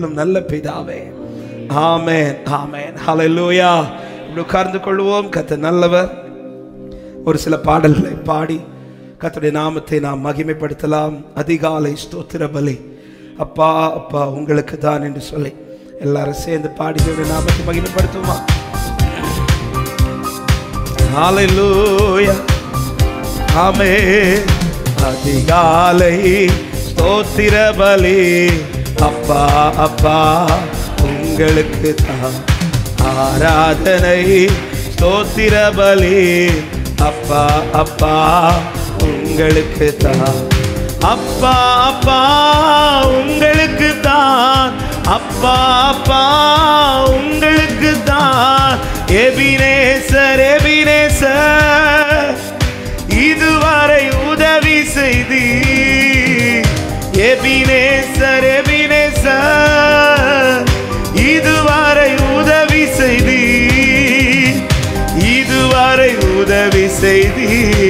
எங்களும் நல்ல பிதாவே ஆமென் ஆமென் ஹalleluya இப்படி உட்கார்ந்து கொள்வோம் கத்த நல்லவர் ஒரு சில பாடல்களை பாடி கர்த்தருடைய நாமத்தை நாம் மகிமைப்படுத்தலாம் அதிகாலை ஸ்தோத்திர பலி அப்பா அப்பா உங்களுக்கு தான் என்று சொல்லி எல்லாரும் சேர்ந்து பாடி தேவனுடைய நாமத்தை மகிமைப்படுத்துவோமா ஹalleluya ஆமென் அதிகாலை ஸ்தோத்திர பலி அப்பா அப்பா உங்களுக்கு தான் ஆராதனை ஸ்தோத்திர பலி அப்பா அப்பா உங்களுக்கு தான் அப்பா அப்பா உங்களுக்கு தான் அப்பா அப்பா உங்களுக்கு தான் எபினேசர் எபினேசர் இதுவரை உதவி செய்தி எபினேசர் எபினேசர் இதுவரை உதவி செய்தி இதுவரை உதவி செய்தி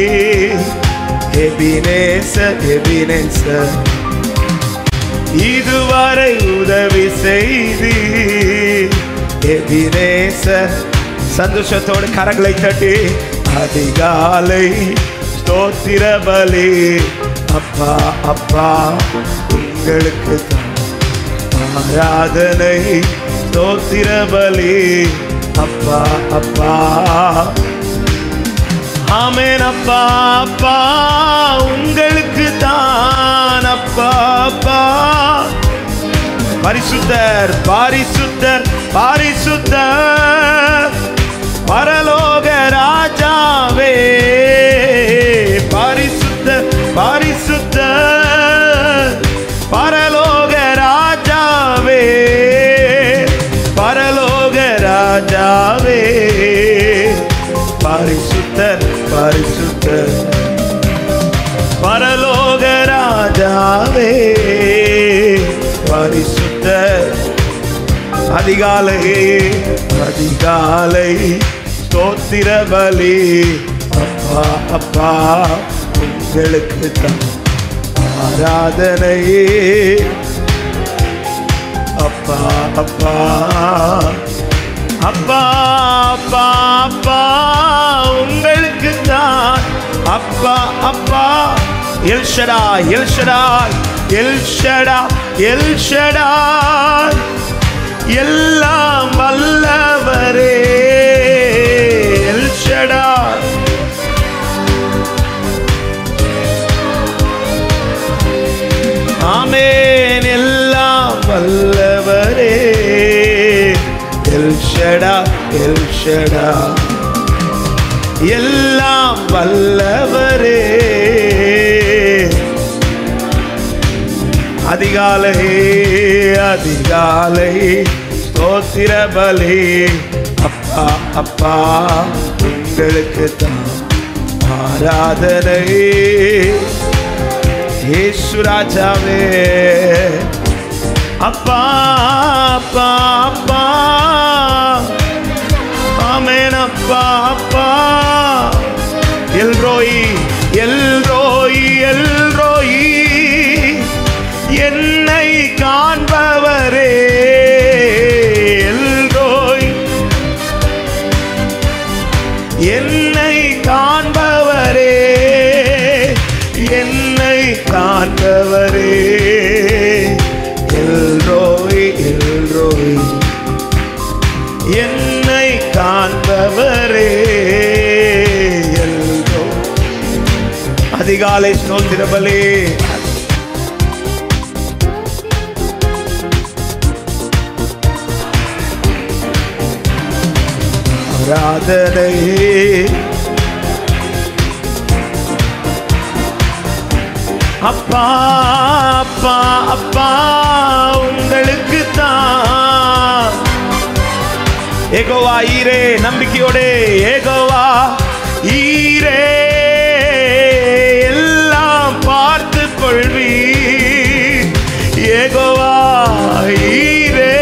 எபினேசர் எபினேசர் இதுவரை உதவி செய்தி எபினேசர் சந்தோஷத்தோடு கரங்களை தட்டி அதிகாலை ஸ்தோத்திர பலி அப்பா அப்பா உங்களுக்கு தான் ஆராதனை ஸ்தோத்திர பலி அப்பா அப்பா ஆமென் அப்பா அப்பா உங்களுக்கு தான் அப்பா அப்பா பரிசுத்தர் பாரிசுத்தர் பாரிசுத்தர் பரலோக ராஜாவே பாரிசுத்தர் பாரிசுத்தர் பரலோக ராஜாவே பரலோக ராஜாவே பரிசுத்தர் பரிசுத்தர் பரலோக ராஜாவே பரிசுத்தர் அதிகாலை அதிகாலை ஸ்தோத்திர பலி அப்பா அப்பா உங்களுக்கு தான் ஆராதனை அப்பா அப்பா அப்பா அப்பா அப்பா உங்களுக்கு தான் அப்பா அப்பா எல்ஷடா எல்ஷடா எல்ஷடா எல்ஷடா எல்லாம் வல்லவரே எல்ஷடா ஆமேன் எல்லாம் வல்லவரே எல்ஷடா எல்ஷடா எல்லாம் வல்லவரே அதிகாலை அதிகாலை ஸ்தோத்திர பலி அப்பா அப்பா உங்களுக்கு தான் ஆராதனை இயேசு ராஜாவே அப்பா அப்பா அப்பா ஆமென் அப்பா அப்பா எல்ரோய் எல்ரோய் எல்ரோய் என்னை காண்பவரே எல்ரோய் என்னை காண்பவரே என்னை காண்பவரே எல்ரோய் எல்ரோய் என்னை காண்பவரே எல்ரோய் அதிகாலை ஸ்தோத்திரபலே ஆராதனை அப்பா அப்பா அப்பா உங்களுக்கு தான் ஏகோவா ஈரே நம்பிக்கையோடு ஏகோவா ஈரே எல்லாம் பார்த்து கொள்வி ஏகோவா ஈரே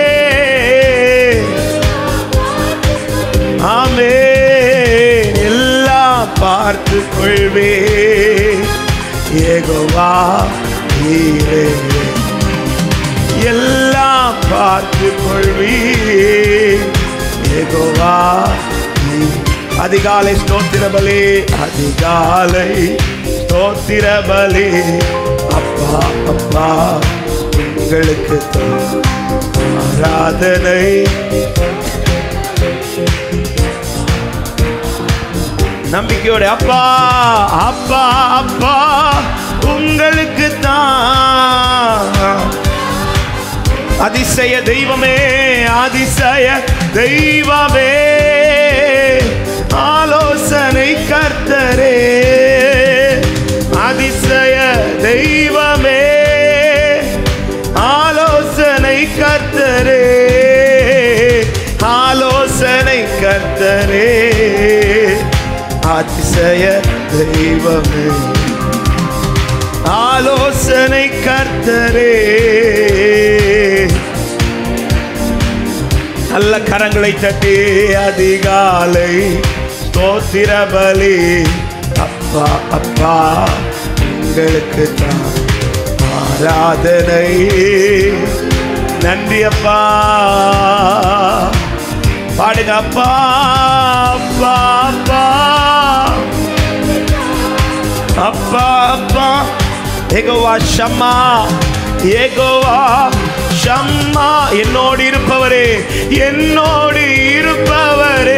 ஆமே எல்லாம் பார்த்து கொள்வே ஏகோவா ஈரே எல்லாம் பார்த்து கொள்வி ஏகோவா நீ அதிகாலை ஸ்தோத்திர பலி அதிகாலை ஸ்தோத்திர பலி அப்பா அப்பா உங்களுக்கு தான் ஆராதனை நம்பிக்கையோட அப்பா அப்பா அப்பா உங்களுக்கு தான் அதிசய தெய்வமே அதிசய தெய்வமே ஆலோசனை கர்த்தரே அதிசய தெய்வமே ஆலோசனை கர்த்தரே ஆலோசனை கர்த்தரே அதிசய தெய்வமே ஆலோசனை கர்த்தரே நல்ல கரங்களை தட்டி அதிகாலை ஸ்தோத்திர பலி அப்பா அப்பா உங்களுக்கு தான் ஆராதனை நன்றி அப்பா பாடுங்க அப்பா அப்பா அப்பா அப்பா அப்பா ஏகோவா ஷம்மா ஏகோவா ஷம்மா என்னோடு இருப்பவரே என்னோடு இருப்பவரே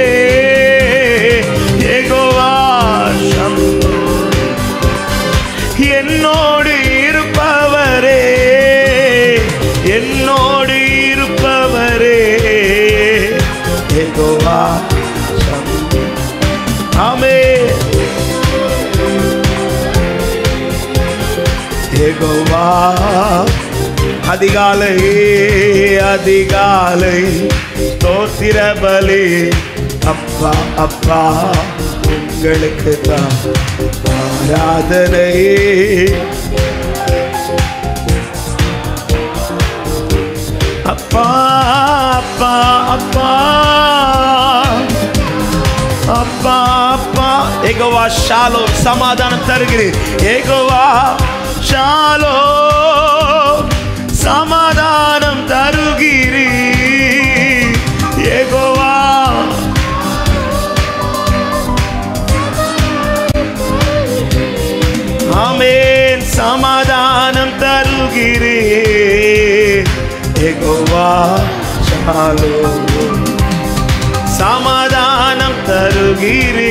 ஏகோவா ஷம்மா என்னோடு இருப்பவரே என்னோடு இருப்பவரே ஏகோவா ஷம்மா ஆமென் ஏகோவா அதிகாலை அதிகாலை ஸ்தோத்திர பலி அப்பா அப்பா உங்களுக்கு தான் ஆராதனை அப்பா அப்பா அப்பா அப்பா அப்பா ஏகோவா ஷாலோ சமாதானம் தருகிறேன் ஏகோவா ஷாலோ சமாதானம் தருகிறீ ஏகோவா ஆமென் சமாதானம் தருகிறீ ஏகோவா ஷாலோ சமாதானம் தருகிறே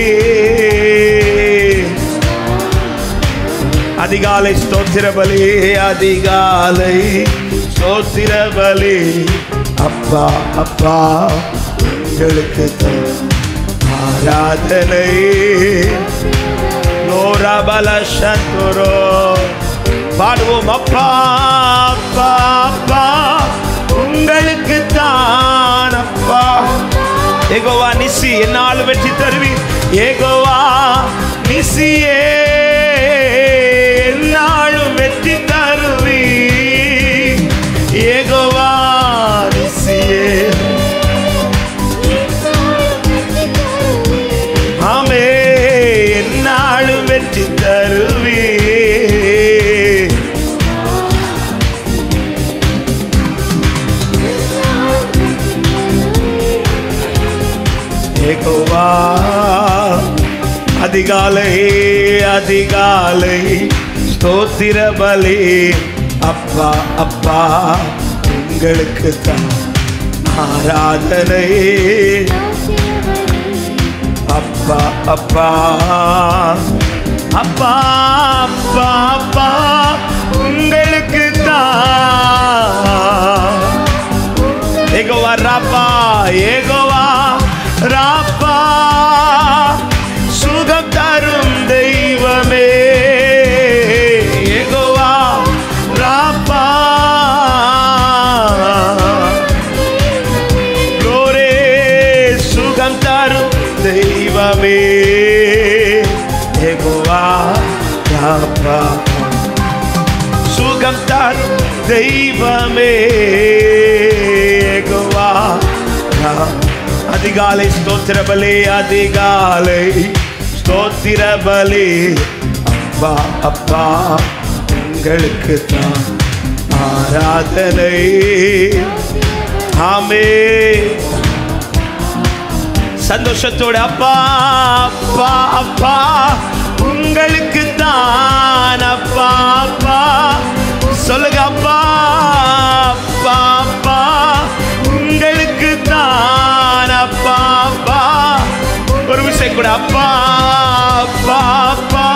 அதிகாலை ஸ்தோத்திர பலி அதிகாலை ஸ்தோத்திர பலி அப்பா அப்பா உங்களுக்கு தான் ஆராதனை லோரபல சத்துரோ பாடுவோம் அப்பா அப்பா அப்பா உங்களுக்கு தான் அப்பா ஏகோவா நிசி என்னால் வெற்றி தருவி ஏகோவா நிசியே என்னாலும் வெற்றி தருவி ஏகோவா நிசியே ஆமே என்னாலும் வெற்றி தருவி ஏகோவா அதிகாலை அதிகாலை ஸ்தோத்திர பலி அப்பா அப்பா உங்களுக்கு தான் ஆராதனை அப்பா அப்பா அப்பா அப்பா அப்பா உங்களுக்கு தான் ஏகோவா ராப்பா ஏகோவா ராப்பா சுகம் தரும் தெய்வமே ஏகோவா ராப்பா ரோரே சுகம் தரும் தெய்வமே ஏகோவா ராப்பா சுகம் தரும் தெய்வமே ஏகோவா ரா- அதிகாலை ஸ்தோத்திர பலி அதிகாலை ஸ்தோத்திர பலி அப்பா அப்பா உங்களுக்கு தான் ஆராதனை ஆமே சந்தோஷத்தோட அப்பா அப்பா அப்பா உங்களுக்கு தான் அப்பா அப்பா சொல்லுங்க அப்பா அப்பா அப்பா உங்களுக்கு தான் அப்பா அப்பா ஒரு விஷயம் கூட அப்பா அப்பா அப்பா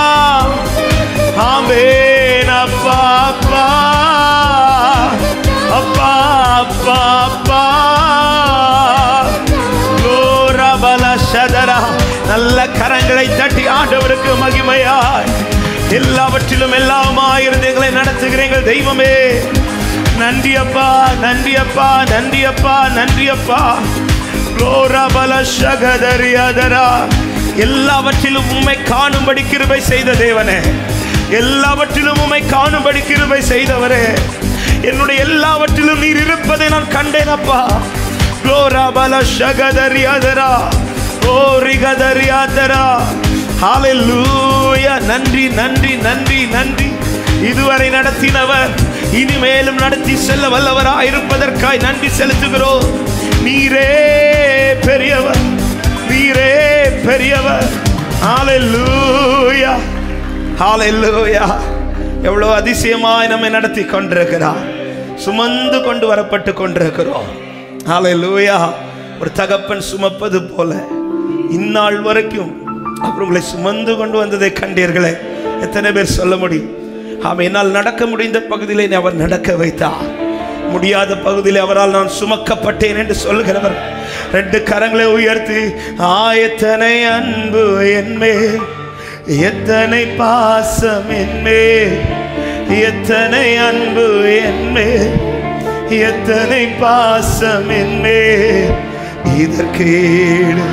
ஆமேன் அப்பா அப்பா அப்பா அப்பா அப்பா கோரபல சதரா நல்ல கரங்களை தட்டி ஆண்டவருக்கு மகிமையாய் எல்லாவற்றிலும் எல்லாமாயிருந்து எங்களை நடத்துகிறீர்கள் தெய்வமே நன்றி அப்பா நன்றி அப்பா நன்றி அப்பா நன்றி அப்பா கோரபல சகதரியாதரா எல்லாவற்றிலும் உம்மை காணும்படி கிருபை செய்த தேவனே எல்லாவற்றிலும் உம்மை காணும்படி கிருபை செய்தவரே என்னுடைய எல்லாவற்றிலும் நீர் இருப்பதை நான் கண்டேன் அப்பா க்ளோராபல ஷகதரியாதரா ஓ ரிகதரியாதரா ஹalleluya நன்றி நன்றி நன்றி நன்றி இதுவரை நடத்தினவர் இனிமேலும் நடத்தி செல்ல வல்லவராய் இருப்பதற்காய் நன்றி செலுத்துகிறோம் நீரே பெரியவர் நீரே பெரியவர் ஹalleluya ஹalleluya எவ்வளவு அதிசயமாய் நம்மை நடத்தி கொண்டிருக்கிறார் சுமந்து கொண்டு வரப்பட்டு கொண்டிருக்கிறோம் ஹalleluya ஒரு தகப்பன் சுமப்பது போல இந்நாள் வரைக்கும் அவர் உங்களை சுமந்து கொண்டு வந்ததை கண்டீர்களே எத்தனை பேர் சொல்ல முடியும் ஆமா என்னால் நடக்க முடிந்த பகுதியிலே என்னை அவர் நடக்க வைத்தார் முடியாத பகுதியில் அவரால் நான் சுமக்கப்பட்டேன் என்று சொல்லுகிறவர் ரெண்டு கரங்களை உயர்த்தி ஆயத்தனை அன்பு என்மேல் எத்தனை பாசம் என்மேல் எத்தனை அன்பு என்மேல் எத்தனை பாசம் என்மேல் இதற்கு ஈடு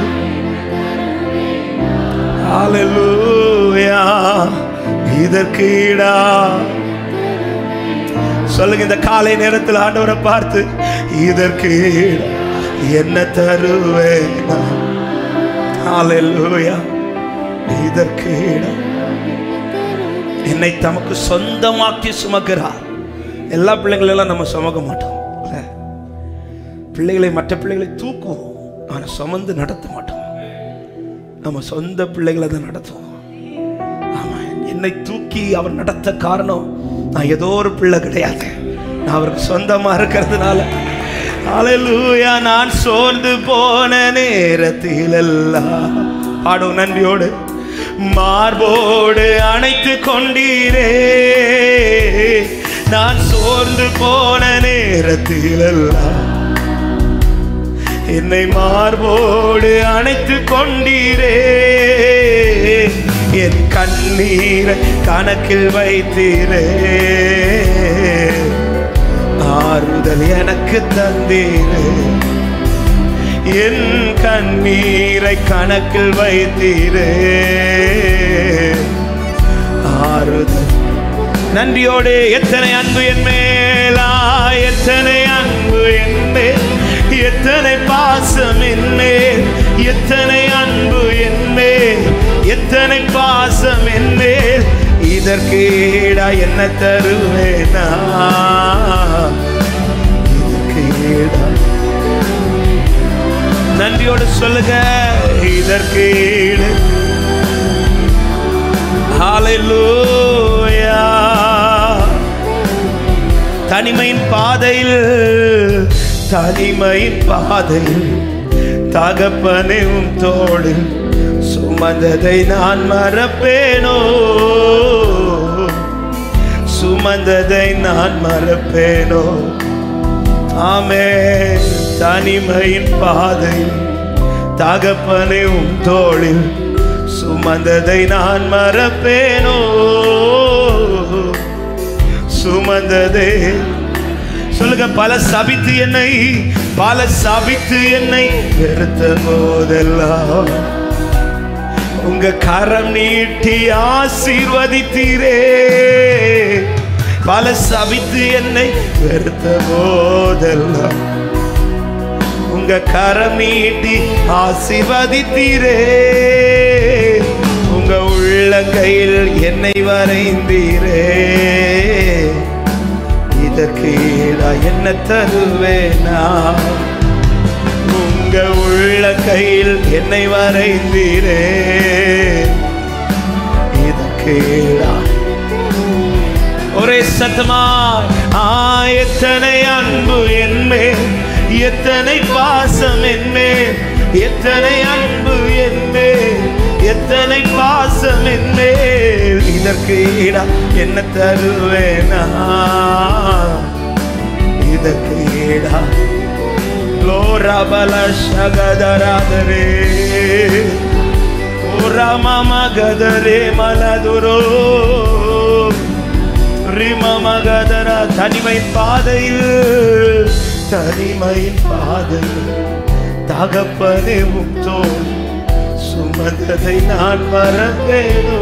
ஹalleluya இதற்கு ஈடா சொல்லுங்க இந்த காலை நேரத்தில் ஆண்டவரை பார்த்து இதற்கு ஈடா என்ன தருவேன் நான்? ஹalleluya இதற்கு ஈடா என்னை தமக்கு சொந்தமாக்கி சுமக்கிறார் எல்லா பிள்ளைங்களெல்லாம் நம்ம சுமக்க மாட்டோம் இல்ல? பிள்ளைகளை மற்ற பிள்ளைகளை தூக்குவோம் ஆனால் சுமந்து நடத்த மாட்டோம் நம்ம சொந்த பிள்ளைகளை தான் நடத்துவோம் ஆமா என்னை தூக்கி அவர் நடத்த காரணம் நான் ஏதோ ஒரு பிள்ளை கிடையாது நான் அவருக்கு சொந்தமா இருக்கிறதுனால அலையூயா நான் சோர்ந்து போன நேரத்தில் எல்லாம் பாடும் நன்றியோடு மார்போடு அணைத்து கொண்டீரே நான் சோர்ந்து போன நேரத்தில் எல்லாம் என்னை மார்போடு அணைத்து கொண்டீரே என் கண்ணீரை கணக்கில் வைத்தீரே ஆறுதல் எனக்கு தந்தீரே என் கண்ணீரை கணக்கில் வைத்தீரே ஆறுதல் நன்றியோடு எத்தனை அன்பு என் மேலா எத்தனை அன்பு என் மேல் எத்தனை பாசம் என் மேல் எத்தனை அன்பு என் மேல் எத்தனை பாசம் என் மேல் இதற்கு ஈடா என்ன தருவேனா இதற்கு ஈடா நன்றியோடு சொல்லுங்க இதற்கு ஈடு ஹalleluya தனிமையின் பாதையில் தனிமையின் பாதையில் தகப்பனையும் தோடு சுமந்ததை நான் மறப்பேனோ சுமந்ததை நான் மறப்பேனோ ஆமே தனிமையின் பாதையில் தகப்பனையும் தோளில் சுமந்ததை நான் மறப்பேனோ சுமந்ததே சொல்லுங்க பல சபித்து என்னை பல சபித்து என்னை வெறுத்த போதெல்லாம் உங்க கரம் நீட்டி ஆசீர்வதித்தீரே பல சபித்து என்னை வெறுத்த போதெல்லாம் உங்க கரம் நீட்டி ஆசீர்வதித்தீரே உங்க உள்ளங்கையில் என்னை வரைந்தீரே இதற்கு ஈடா என்ன தருவேனா உங்க உள்ள கையில் என்னை வரைந்தீரே இதற்கு ஈடா ஒரே சத்தமா ஆ எத்தனை அன்பு என்மேல் எத்தனை பாசம் என்மேல் எத்தனை அன்பு என்மேல் எத்தனை பாசம் என்மேல் இதற்கு ஈடா என்ன தருவேனா இதற்கு ஈடா லோரபல ಶಗದರಾದರೆ ಮಗದರೆ ಮಲದುರೋ ரிம மகதர தனிமை பாதையில் தனிமையின் பாதையில் தகப்பனே முக்தோ சுமந்ததை நான் மறந்தேனோ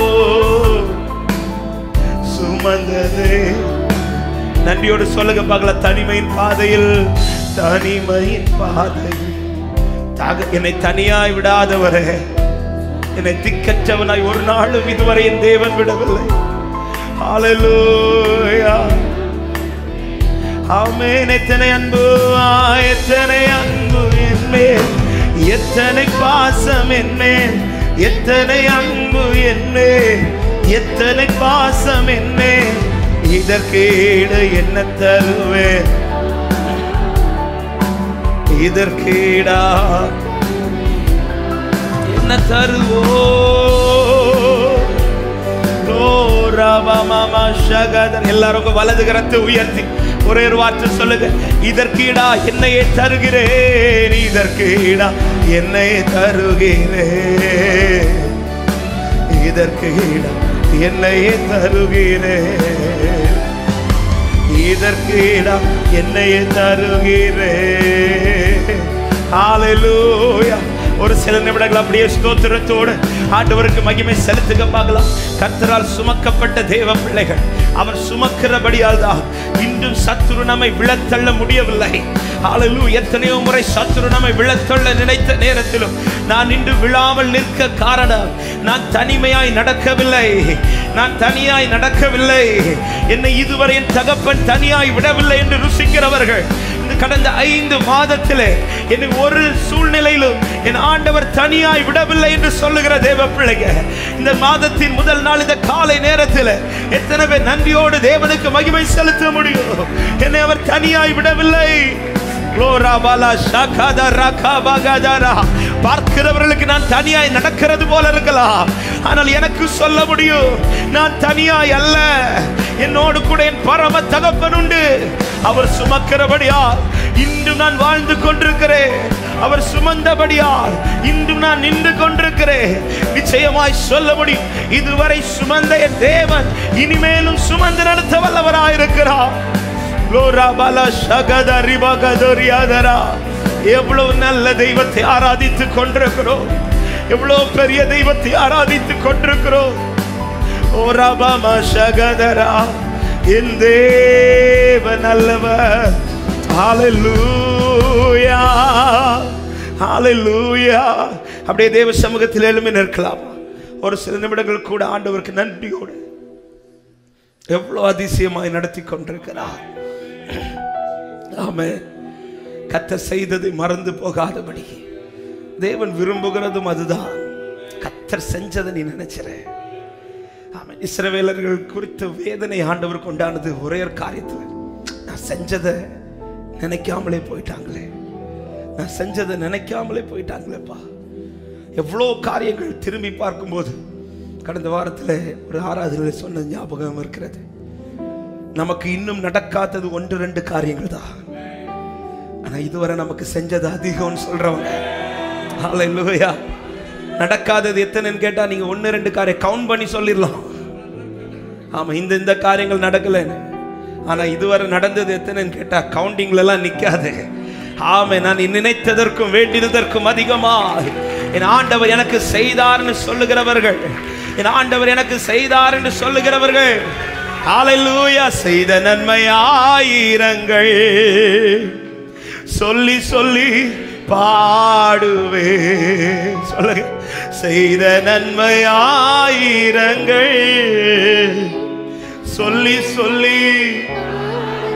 சுமந்ததே நன்றியோடு சொல்லுங்க பார்க்கல தனிமையின் பாதையில் தனிமையின் பாதையில் தக என்னை தனியாய் விடாதவரே என்னை திக்கற்றவனாய் ஒரு நாளும் இதுவரை என் தேவன் விடவில்லை ஹalleluya ஆமென் எத்தனை அன்பு ஆ, எத்தனை அன்பு என்மேல் எத்தனை பாசம் என்மேல் எத்தனை அன்பு என்மேல் எத்தனை பாசம் என்மேல் இதற்கு ஈடு என்ன தருவேன் இதற்கு ஈடா என்ன தருவோ எல்லாரும் உங்க வலது கரத்தை உயர்த்தி ஒரே ஒரு வார்த்தை சொல்லுங்க இதற்கீடா என்னையே தருகிறேன் இதற்கீடா என்னையே தருகிறேன் இதற்கீடா என்னையே தருகிறேன் இதற்கீடா என்னையே தருகிறேன் ஹalleluya ஒரு சில நிமிடங்கள் அப்படியே ஸ்தோத்திரத்தோடு ஆண்டவருக்கு மகிமை செலுத்துக பார்க்கலாம் கர்த்தரால் சுமக்கப்பட்ட தேவ பிள்ளைகள் அவர் சுமக்கிறபடியால் தான் இன்றும் சத்துரு நம்மை விழத்தள்ள முடியவில்லை ஹalleluya எத்தனையோ முறை சத்துரு நம்மை விழத்தள்ள நினைத்த நேரத்திலும் நான் இன்று விழாமல் நிற்க காரணம் நான் தனிமையாய் நடக்கவில்லை நான் தனியாய் நடக்கவில்லை என்னை இதுவரை என் தகப்பன் தனியாய் விடவில்லை என்று ருசிக்கிறவர்கள் இந்த கடந்த ஐந்து மாதத்திலே என்னை ஒரு சூழ்நிலையிலும் என் ஆண்டவர் தனியாய் விடவில்லை என்று சொல்லுகிற தேவ பிள்ளைங்க இந்த மாதத்தின் முதல் நாள் இந்த காலை நேரத்தில் எத்தனை பேர் நன்றியோடு தேவனுக்கு மகிமை செலுத்த முடியும் என்னை அவர் தனியாய் விடவில்லை Glory bala shakada raka bagadara. பார்க்கிறவர்களுக்கு நான் தனியாய் நடக்கிறது போல இருக்கலாம் ஆனால் எனக்கு சொல்ல முடியும் நான் தனியாய் அல்ல என்னோடு கூட என் பரம தகப்பன் உண்டு அவர் சுமக்கிறபடியால் இன்றும் நான் வாழ்ந்து கொண்டிருக்கிறேன் அவர் சுமந்தபடியால் இன்றும் நான் நின்று கொண்டிருக்கிறேன் நிச்சயமாய் சொல்ல முடியும் இதுவரை சுமந்த என் தேவன் இனிமேலும் சுமந்து நடத்த வல்லவராயிருக்கிறார் லோராபல ஷகத ரிபகதொரியாதரா எவ்வளவு நல்ல தெய்வத்தை ஆராதித்துக் கொண்டிருக்கிறோம் எவ்வளவு பெரிய தெய்வத்தை ஆராதித்துக் கொண்டிருக்கிறோம் ஓ ரபம ஷகதரா என் தேவ நல்லவர் ஹalleluya ஹalleluya அப்படியே தேவ சமூகத்தில் எழும்பி நிற்கலாம் ஒரு சில நிமிடங்கள் கூட ஆண்டவருக்கு நன்றியோடு எவ்வளவு அதிசயமாய் நடத்தி கொண்டிருக்கிறார் ஆமே கத்த செய்ததை மறந்து போகாதபடி தேவன் விரும்புகிறதும் அதுதான் கத்தர் செஞ்சதை நீ நினைச்சிற ஆமே இஸ்ரவேலர்கள் குறித்த வேதனை ஆண்டவர் கொண்டானது ஒரே ஒரு காரியத்தில் நான் செஞ்சதை நினைக்காமலே போயிட்டாங்களே நான் செஞ்சதை நினைக்காமலே போயிட்டாங்களேப்பா எவ்வளோ காரியங்கள் திரும்பி பார்க்கும்போது கடந்த வாரத்தில் ஒரு ஆராதனை சொன்ன ஞாபகம் இருக்கிறது நமக்கு இன்னும் நடக்காதது ஒன்று ரெண்டு காரியங்கள் தான் ஆனா இதுவரை நமக்கு செஞ்சது அதிகம்னு சொல்றவங்க ஹalleluya நடக்காதது எத்தனைன்னு கேட்டா நீங்க ஒன்று ரெண்டு காரியம் கவுண்ட் பண்ணி சொல்லிடலாம் ஆமா இந்த இந்த காரியங்கள் நடக்கலைன்னு ஆனா இதுவரை நடந்தது எத்தனைன்னு கேட்டா கவுண்டிங்ல எல்லாம் நிக்காது ஆமே நான் நினைத்ததற்கும் வேண்டியதற்கும் அதிகமா என் ஆண்டவர் எனக்கு செய்தார்னு சொல்லுகிறவர்கள் என் ஆண்டவர் எனக்கு செய்தார் என்று சொல்லுகிறவர்கள் ஹalleluya செய்த நன்மை ஆயிரங்கள் சொல்லி சொல்லி பாடுவே சொல்லுங்க செய்த நன்மை ஆயிரங்கள் சொல்லி சொல்லி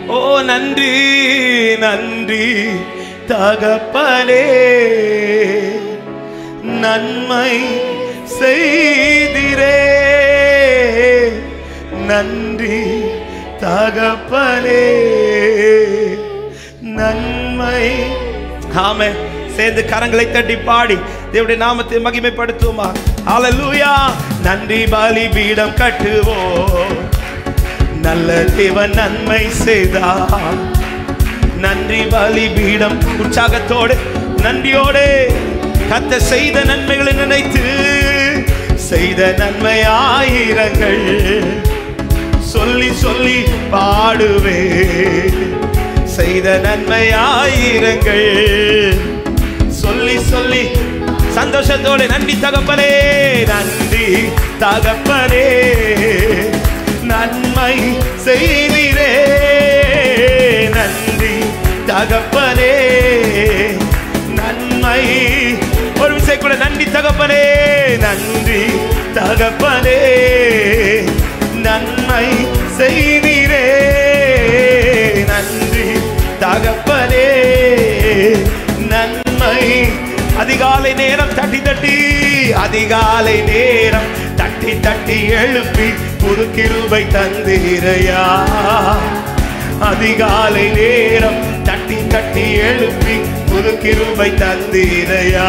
ஓ நன்றி நன்றி தகப்பனே நன்மை செய்திரே நன்றி தகப்பனே நன்மை ஆமே சேர்ந்து கரங்களை தட்டி பாடி தேவனுடைய நாமத்தை மகிமைப்படுத்துவோமா ஹalleluya நன்றி பலி பீடம் கட்டுவோம் நல்ல தேவன் நன்மை செய்தார் நன்றி பலி பீடம் உற்சாகத்தோடு நன்றியோடு கத்த செய்த நன்மைகளை நினைத்து செய்த நன்மை ஆயிரங்கள் சொல்லி சொல்லி பாடுவே செய்த நன்மை ஆயிரங்கள் சொல்லி சொல்லி சந்தோஷத்தோடு நன்றி தகப்பனே நன்றி தகப்பனே நன்மை செய்திரே நன்றி தகப்பனே நன்மை ஒரு விஷயம் கூட நன்றி தகப்பனே நன்றி தகப்பனே நன்மை செய்திரே நன்றி தகப்பனே நன்மை அதிகாலை நேரம் தட்டி தட்டி அதிகாலை நேரம் தட்டி தட்டி எழுப்பி புது கிருபை தந்தீரையா அதிகாலை நேரம் தட்டி தட்டி எழுப்பி புது கிருபை தந்தீரையா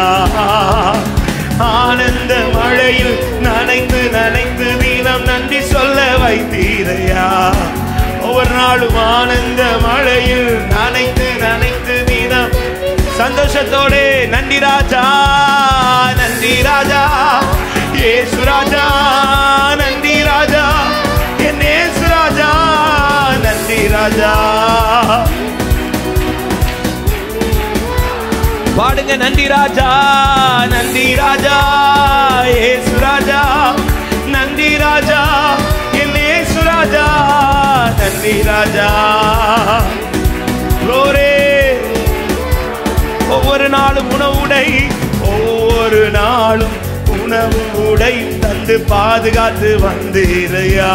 ஆனந்த மழையில் நனைந்து நனைந்து நீளம் நன்றி சொல்ல வைத்தீரையா ஒவ்வொரு நாளும் ஆனந்த மழையில் நனைந்து நனைந்து நீளம் சந்தோஷத்தோடு நன்றி ராஜா நன்றி ராஜா ஏசு ராஜா நன்றி ராஜா என் ஏசு ராஜா நன்றி ராஜா பாடுங்க நன்றி ராஜா நன்றி ராஜா ஏசு ராஜா நன்றி ராஜா என் ஏசு ராஜா நன்றி ராஜா Glory. ஒவ்வொரு நாளும் உணவு உடை ஒவ்வொரு நாளும் உணவு உடை தந்து பாதுகாத்து வந்தீரையா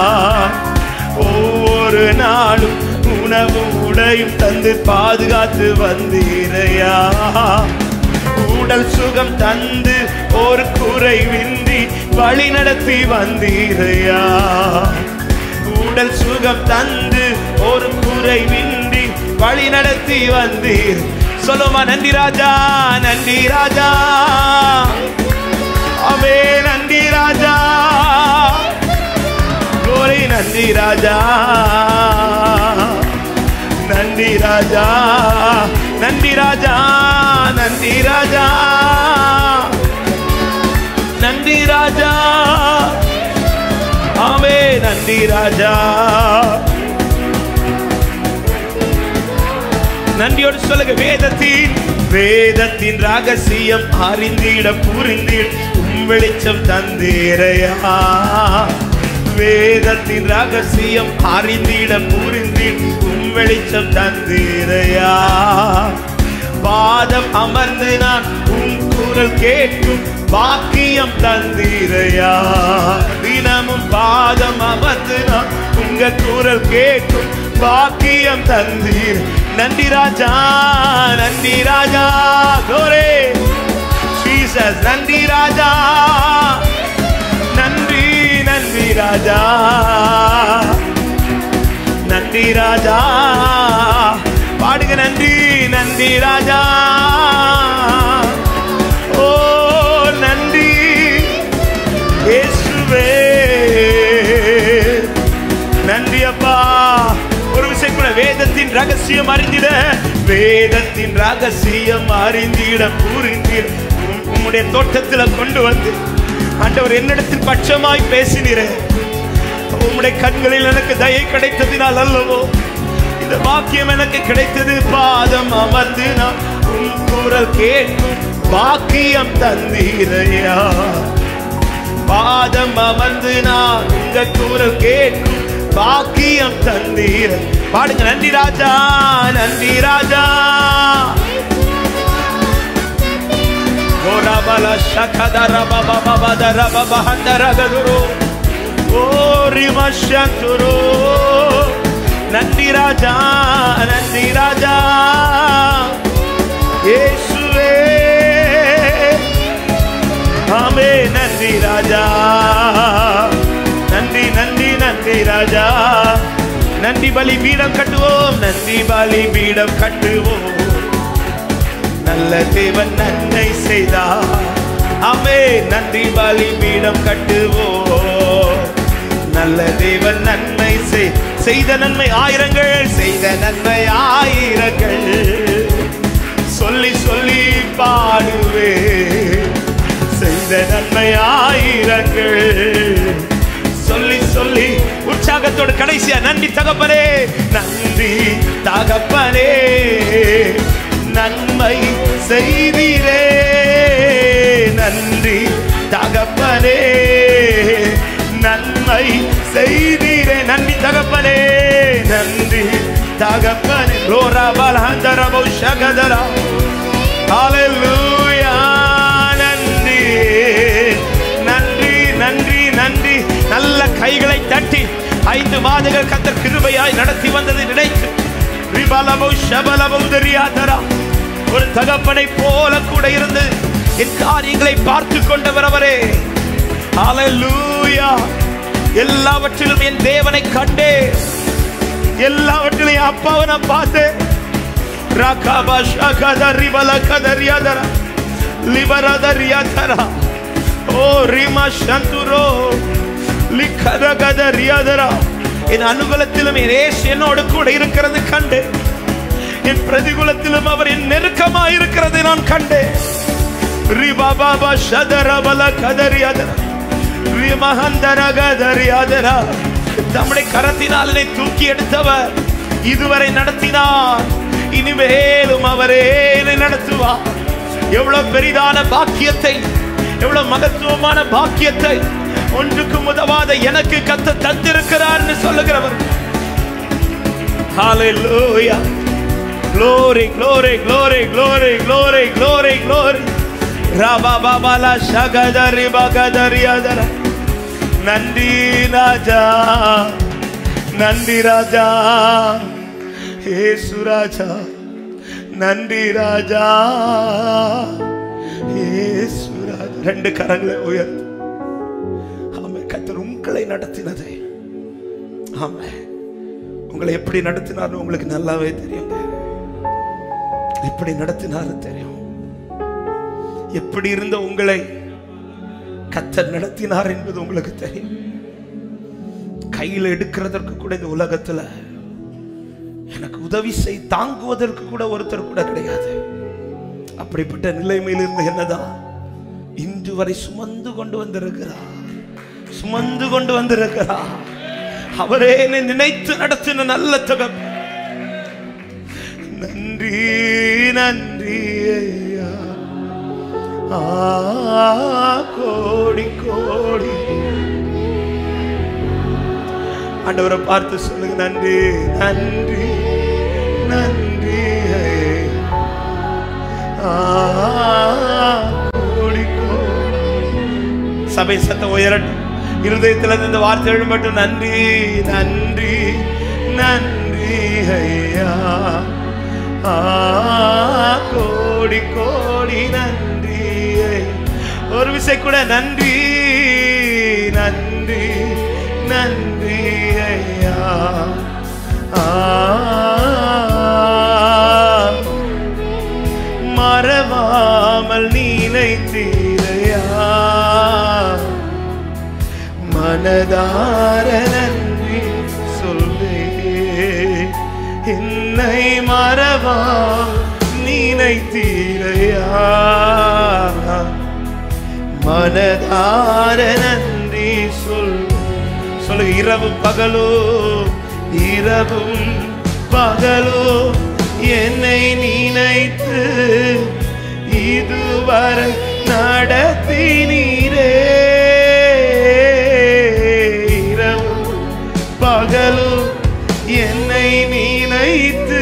ஒவ்வொரு நாளும் உணவு உடையும் தந்து பாதுகாத்து வந்தீரையா உடல் சுகம் தந்து ஒரு குறைவின்றி வழி நடத்தி வந்தீரையா உடல் சுகம் தந்து ஒரு குறைவின்றி வழி நடத்தி வந்தீர் சொல்லுமா நன்றி ராஜா நன்றி ராஜா அவே நன்றி ராஜா கோரி நன்றி ராஜா நன்றி ராஜா நன்றி ராஜா நன்றி ராஜா நன்றி ராஜா ஆமே நன்றி ராஜா நன்றியோடு சொல்லுங்க வேதத்தின் வேதத்தின் ரகசியம் அறிந்திட புரிந்திட உம் வெளிச்சம் தந்தீரையா வேதத்தின் ரகசியம் அறிந்திட புரிந்திட உம் வெளிச்சம் தந்தீரையா பாதம் அமர்ந்து நான் உன் குரல் கேட்கும் பாக்கியம் தந்தீரையா தினமும் பாதம் அமர்ந்து நான் உங்க குரல் கேட்கும் பாக்கியம் தந்தீர் நன்றி ராஜா நன்றி ராஜா கோரே ஜீசஸ் நன்றி ராஜா நன்றி நன்றி ராஜா நன்றி ராஜா பாடுங்க நன்றி நன்றி ராஜா ஓ நன்றி இயேசுவே நன்றி அப்பா ஒரு விஷயம் கூட வேதத்தின் ரகசியம் அறிந்திட வேதத்தின் ரகசியம் அறிந்திட புரிந்திட உம்- உம்முடைய தோட்டத்துல கொண்டு வந்து ஆண்டவர் என்னிடத்தில் பட்சமாய் பேசினீரே உம்முடைய கண்களில் எனக்கு தயை கிடைத்ததினால் அல்லவோ இந்த பாக்கியம் எனக்கு கிடைத்தது பாதம் அமர்ந்து நான் உன் குரல் கேட்கும் பாக்கியம் தந்தீரையா பாதம் அமர்ந்து நான் உங்க குரல் கேட்கும் பாக்கியம் தந்தீர் பாடுங்க நன்றி ராஜா நன்றி ராஜா கோரபல சகதர பப பபதர பபஹந்தர கதுரு ஓ ரிமஷந்துரு நன்றி ராஜா நன்றி ராஜா இயேசுவே ஆமே நன்றி ராஜா நன்றி நன்றி நன்றி ராஜா நன்றி பலி பீடம் கட்டுவோம் நன்றி பலி பீடம் கட்டுவோம் நல்ல தேவன் நன்மை செய்தார் ஆமே நன்றி பலி பீடம் கட்டுவோம் நல்ல தேவன் நன்மை செய் செய்த நன்மை ஆயிரங்கள் செய்த நன்மை ஆயிரங்கள் சொல்லி சொல்லி பாடுவே செய்த நன்மை ஆயிரங்கள் சொல்லி சொல்லி உற்சாகத்தோடு கடைசியா நன்றி தகப்பனே நன்றி தகப்பனே நன்மை செய்தீரே நன்றி தகப்பனே நன்மை செய்தீரே நன்றி தகப்பனே நன்றி தகப்பனே ரோரா பலஹந்தர பௌஷகதரா ஹalleluya நன்றி நன்றி நன்றி நன்றி நல்ல கைகளை தட்டி ஐந்து மாதங்கள் கத்தர் கிருபையாய் நடத்தி வந்ததை நினைத்து ரிபலபோ ஷபலபோ தெரியாதரா ஒரு தகப்பனை போல கூட இருந்து என் காரியங்களை பார்த்து கொண்டவர் அவரே ஹalleluya எல்லாவற்றிலும் என் தேவனை கண்டே எல்லாவற்றிலும் என் அப்பாவை நான் பார்த்தேன் ராகாபா ஷகத ரிபல கதரியாதரா லிபரதரியாதரா ஓ ரிமா சந்துரோ லிக்கதகதரியாதரா என் அனுகூலத்திலும் என் ஏசு என்னோடு கூட இருக்கிறது கண்டு என் பிரதிகூலத்திலும் அவர் என் நெருக்கமாக இருக்கிறதை நான் கண்டேன் ரிபாபாபா ஷதரபல கதரியாதரா ரிமஹந்தரகதரியாதரா தம்முடைய கரத்தினால் என்னை தூக்கி எடுத்தவர் இதுவரை நடத்தினார் இனிமேலும் அவரே என்னை நடத்துவார் எவ்வளவு பெரிதான பாக்கியத்தை எவ்வளவு மகத்துவமான பாக்கியத்தை ஒன்றுக்கும் உதவாத எனக்கு கத்த தந்திருக்கிறார் என்று சொல்லுகிறவர் Hallelujah. Glory, glory, glory, glory, glory, glory, glory. Rabababala shagadari bagadari adara. நன்றி ராஜா நன்றி ராஜா ஏசு ராஜா நன்றி ராஜா ஏசு ராஜா ரெண்டு கரங்களை உயர்த்து ஆமே கத்தர் உங்களை நடத்தினதை ஆமே உங்களை எப்படி நடத்தினார்னு உங்களுக்கு நல்லாவே தெரியும் எப்படி நடத்தினாரு தெரியும் எப்படி இருந்த உங்களை கத்தர் நடத்தினார் என்பது உங்களுக்கு தெரியும் கையில் எடுக்கிறதற்கு கூட இந்த உலகத்துல எனக்கு உதவி செய் தாங்குவதற்கு கூட ஒருத்தர் கூட கிடையாது அப்படிப்பட்ட நிலைமையில் இருந்த என்னதான் இன்று வரை சுமந்து கொண்டு வந்திருக்கிறார் சுமந்து கொண்டு வந்திருக்கிறார் அவரே என்னை நினைத்து நடத்தின நல்ல தகப் நன்றி நன்றி ஐயா ஆ கோடி கோடி ஆண்டவரை பார்த்து சொல்லுங்க நன்றி நன்றி நன்றி ஐயா. ஆ கோடி கோடி சபை சத்தம் உயரட்டும் இருதயத்தில் இந்த வார்த்தை எழும்பட்டும் நன்றி நன்றி நன்றி ஐயா ஆ கோடி கோடி நன்றி ஐயா. ஒரு விசை கூட நன்றி நன்றி நன்றி ஐயா ஆ மறவாமல் நீனைத்தீரையா மனதார நன்றி சொல்லே என்னை மறவா நீனைத்தீரையா மனதார நன்றி சொல் சொல்லுங்க இரவும் பகலோ இரவும் பகலோ என்னை நினைத்து இதுவரை நடத்தினீரே இரவும் பகலும் என்னை நினைத்து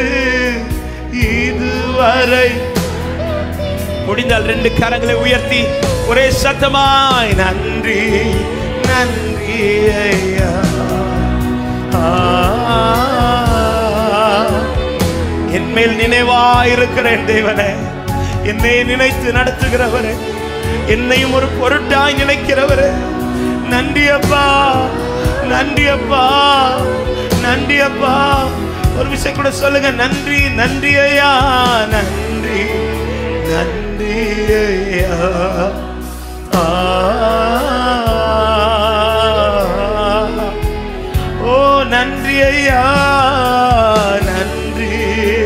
இதுவரை முடிந்தால் ரெண்டு கரங்களை உயர்த்தி ஒரே சத்தமாய் நன்றி நன்றி ஐயா ஆ என் மேல் நினைவாயிருக்கிறேன் தேவனே என்னை நினைத்து நடத்துகிறவரே என்னையும் ஒரு பொருட்டாய் நினைக்கிறவரே நன்றி அப்பா நன்றி அப்பா நன்றி அப்பா ஒரு விஷயம் கூட சொல்லுங்க நன்றி நன்றி ஐயா நன்றி நன்றி ஐயா ஆ. ஓ நன்றி ஐயா நன்றி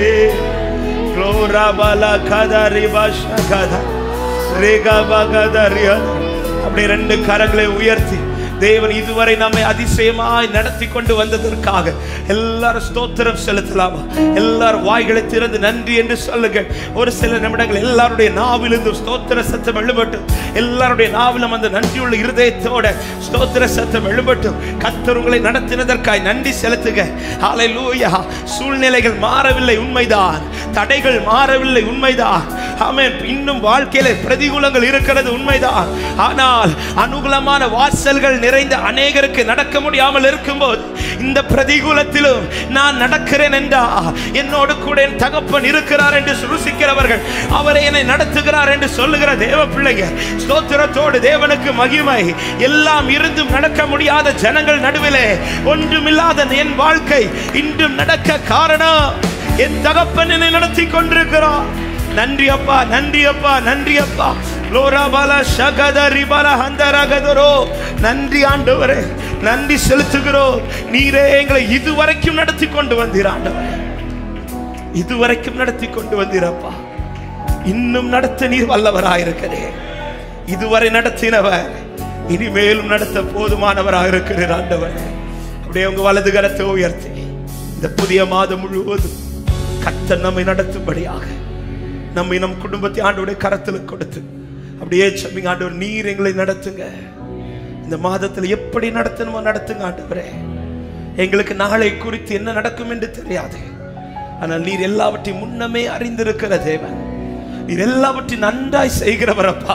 க்ளோராபல கதரி பாஷா கதா ரேகா பகதரியா அப்படி ரெண்டு கரங்களை உயர்த்தி தேவன் இதுவரை நம்மை அதிசயமாய் நடத்தி கொண்டு வந்ததற்காக எல்லாரும் ஸ்தோத்திரம் செலுத்தலாமா எல்லாரும் வாய்களை திறந்து நன்றி என்று சொல்லுங்கள் ஒரு சில நிமிடங்கள் எல்லாருடைய நாவிலிருந்து ஸ்தோத்திர சத்தம் எழும்பட்டும் எல்லாருடைய நாவிலும் அந்த நன்றியுள்ள இருதயத்தோட ஸ்தோத்திர சத்தம் எழும்பட்டும் கத்தர் உங்களை நடத்தினதற்காய் நன்றி செலுத்துக ஹalleluya சூழ்நிலைகள் மாறவில்லை உண்மைதான் தடைகள் மாறவில்லை உண்மைதான் ஆமென் இன்னும் வாழ்க்கையில பிரதிகூலங்கள் இருக்கிறது உண்மைதான் ஆனால் அனுகூலமான வாசல்கள் நிறைந்த அநேகருக்கு நடக்க முடியாமல் இருக்கும்போது இந்த பிரதிகூலத்திலும் நான் நடக்கிறேன் என்றா என்னோடு கூட என் தகப்பன் இருக்கிறார் என்று ருசிக்கிறவர்கள் அவரை என்னை நடத்துகிறார் என்று சொல்லுகிற தேவ பிள்ளைங்க ஸ்தோத்திரத்தோடு தேவனுக்கு மகிமை எல்லாம் இருந்தும் நடக்க முடியாத ஜனங்கள் நடுவிலே ஒன்றுமில்லாத என் வாழ்க்கை இன்றும் நடக்க காரணம் என் தகப்பன் என்னை நடத்தி கொண்டிருக்கிறார் நன்றி அப்பா நன்றி அப்பா நன்றி அப்பா லோராபால சகதரி பல ஹந்தரகதரோ நன்றி ஆண்டவரே நன்றி செலுத்துகிறோம் நீரே எங்களை இதுவரைக்கும் நடத்தி கொண்டு வந்தீர் ஆண்டவரே இதுவரைக்கும் நடத்தி கொண்டு வந்தீரப்பா இன்னும் நடத்த நீர் வல்லவராயிருக்கிறேன் இதுவரை நடத்தினவர் இனிமேலும் நடத்த போதுமானவராக இருக்கிறீர் ஆண்டவரே அப்படியே உங்க வலது கரத்தை உயர்த்தி இந்த புதிய மாதம் முழுவதும் கத்தர் நம்மை நடத்தும்படியாக நம்மை நம் குடும்பத்தை ஆண்டோடைய கரத்தில் கொடுத்து அப்படியே சபிங்க ஆண்டவர் நீர் எங்களை நடத்துங்க இந்த மாதத்தில் எப்படி நடத்தணுமோ நடத்துங்க ஆண்டவரே எங்களுக்கு நாளை குறித்து என்ன நடக்கும் என்று தெரியாது ஆனால் நீர் எல்லாவற்றையும் முன்னமே அறிந்திருக்கிற தேவன் நீர் எல்லாவற்றையும் நன்றாய் செய்கிறவரப்பா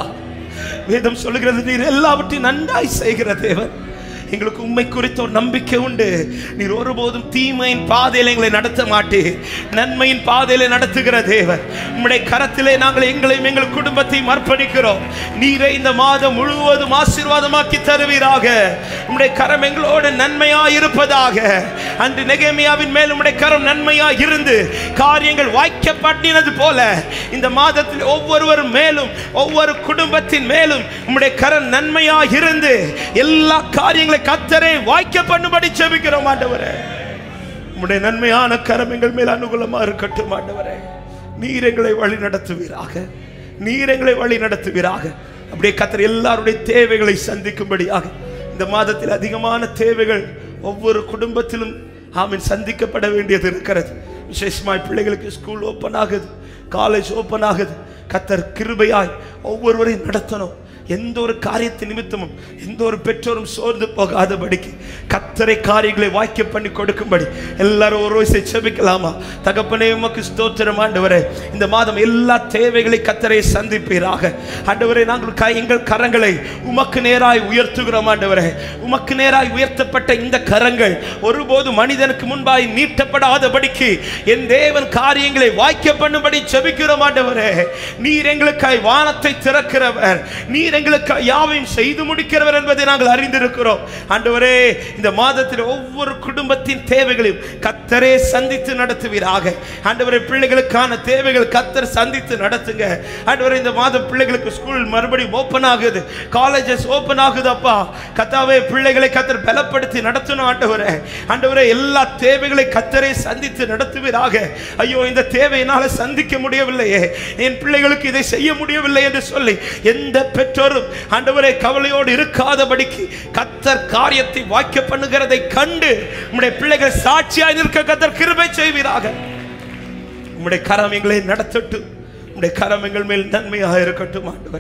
வேதம் சொல்லுகிறது நீர் எல்லாவற்றையும் நன்றாய் செய்கிற தேவன் எங்களுக்கு உண்மை குறித்த ஒரு நம்பிக்கை உண்டு நீர் ஒருபோதும் தீமையின் பாதையில எங்களை நடத்த மாட்டீர் நன்மையின் பாதையில நடத்துகிற தேவன் உம்முடைய கரத்திலே நாங்கள் எங்களையும் எங்கள் குடும்பத்தையும் அர்ப்பணிக்கிறோம் நீரை இந்த மாதம் முழுவதும் ஆசீர்வாதமாக்கி தருவீராக உம்முடைய கரம் எங்களோடு நன்மையா இருப்பதாக அன்று நெகேமியாவின் மேல் உம்முடைய கரம் நன்மையா இருந்து காரியங்கள் வாய்க்கப்பட்டினது போல இந்த மாதத்தில் ஒவ்வொருவரும் மேலும் ஒவ்வொரு குடும்பத்தின் மேலும் உம்முடைய கரம் நன்மையா இருந்து எல்லா காரியங்களை கத்தரை வாய்க்க பண்ணும்படி செபிக்கிறோம் ஆண்டவரே உம்முடைய நன்மையான கரம் எங்கள் மேல் அனுகூலமா இருக்கட்டும் ஆண்டவரே நீர் எங்களை வழி நடத்துவீராக நீர் எங்களை வழி நடத்துவீராக அப்படியே கத்தர் எல்லாருடைய தேவைகளை சந்திக்கும்படியாக இந்த மாதத்தில் அதிகமான தேவைகள் ஒவ்வொரு குடும்பத்திலும் ஆமீன் சந்திக்கப்பட வேண்டியது இருக்கிறது விசேஷமாய் பிள்ளைகளுக்கு ஸ்கூல் ஓப்பன் ஆகுது காலேஜ் ஓப்பன் ஆகுது கத்தர் கிருபையாய் ஒவ்வொருவரையும் நடத்தணும் எந்த ஒரு காரியத்தின் நிமித்தமும் எந்த ஒரு பெற்றோரும் சோர்ந்து போகாதபடிக்கு கத்தரை காரியங்களை வாய்க்க பண்ணி கொடுக்கும்படி எல்லாரும் ஒரு வயசை செபிக்கலாமா தகப்பனே உமக்கு ஸ்தோத்திரம் ஆண்டவரே இந்த மாதம் எல்லா தேவைகளை கத்தரை சந்திப்பீராக ஆண்டவரே நாங்கள் க- எங்கள் கரங்களை உமக்கு நேராய் உயர்த்துகிறோம் ஆண்டவரே உமக்கு நேராய் உயர்த்தப்பட்ட இந்த கரங்கள் ஒருபோது மனிதனுக்கு முன்பாய் நீட்டப்படாதபடிக்கு என் தேவன் காரியங்களை வாய்க்க பண்ணும்படி செபிக்கிறோம் ஆண்டவரே நீர் எங்களுக்காய் வானத்தை திறக்கிறவர் நீர் எங்களுக்காய் யாவையும் செய்து முடிக்கிறவர் என்பதை நாங்கள் அறிந்திருக்கிறோம் ஆண்டவரே இந்த மாதத்தில் ஒவ்வொரு குடும்பத்தின் தேவைகளையும் கத்தரே சந்தித்து நடத்துவீராக ஆண்டவரே பிள்ளைகளுக்கான தேவைகள் கத்தர் சந்தித்து நடத்துங்க ஆண்டவரே இந்த மாதம் பிள்ளைகளுக்கு ஸ்கூல் மறுபடியும் ஓப்பன் ஆகுது காலேஜஸ் ஓப்பன் ஆகுது அப்பா கத்தாவே பிள்ளைகளை கத்தர் பலப்படுத்தி நடத்தணும் ஆண்டவரே ஆண்டவரே எல்லா தேவைகளை கத்தரே சந்தித்து நடத்துவீராக ஐயோ இந்த தேவையினால சந்திக்க முடியவில்லையே என் பிள்ளைகளுக்கு இதை செய்ய முடியவில்லை என்று சொல்லி எந்த பெற்றோரும் ஆண்டவரே கவலையோடு இருக்காதபடிக்கு கத்தர் காரியத்தை வாய்க்க பண்ணுகிறதை கண்டு உம்முடைய பிள்ளைகள் சாட்சியாய் நிற்க கத்தர் கிருபை செய்வீராக உம்முடைய கரம் எங்களை நடத்தட்டும் உம்முடைய கரம் எங்கள் மேல் நன்மையாக இருக்கட்டும் ஆண்டவர்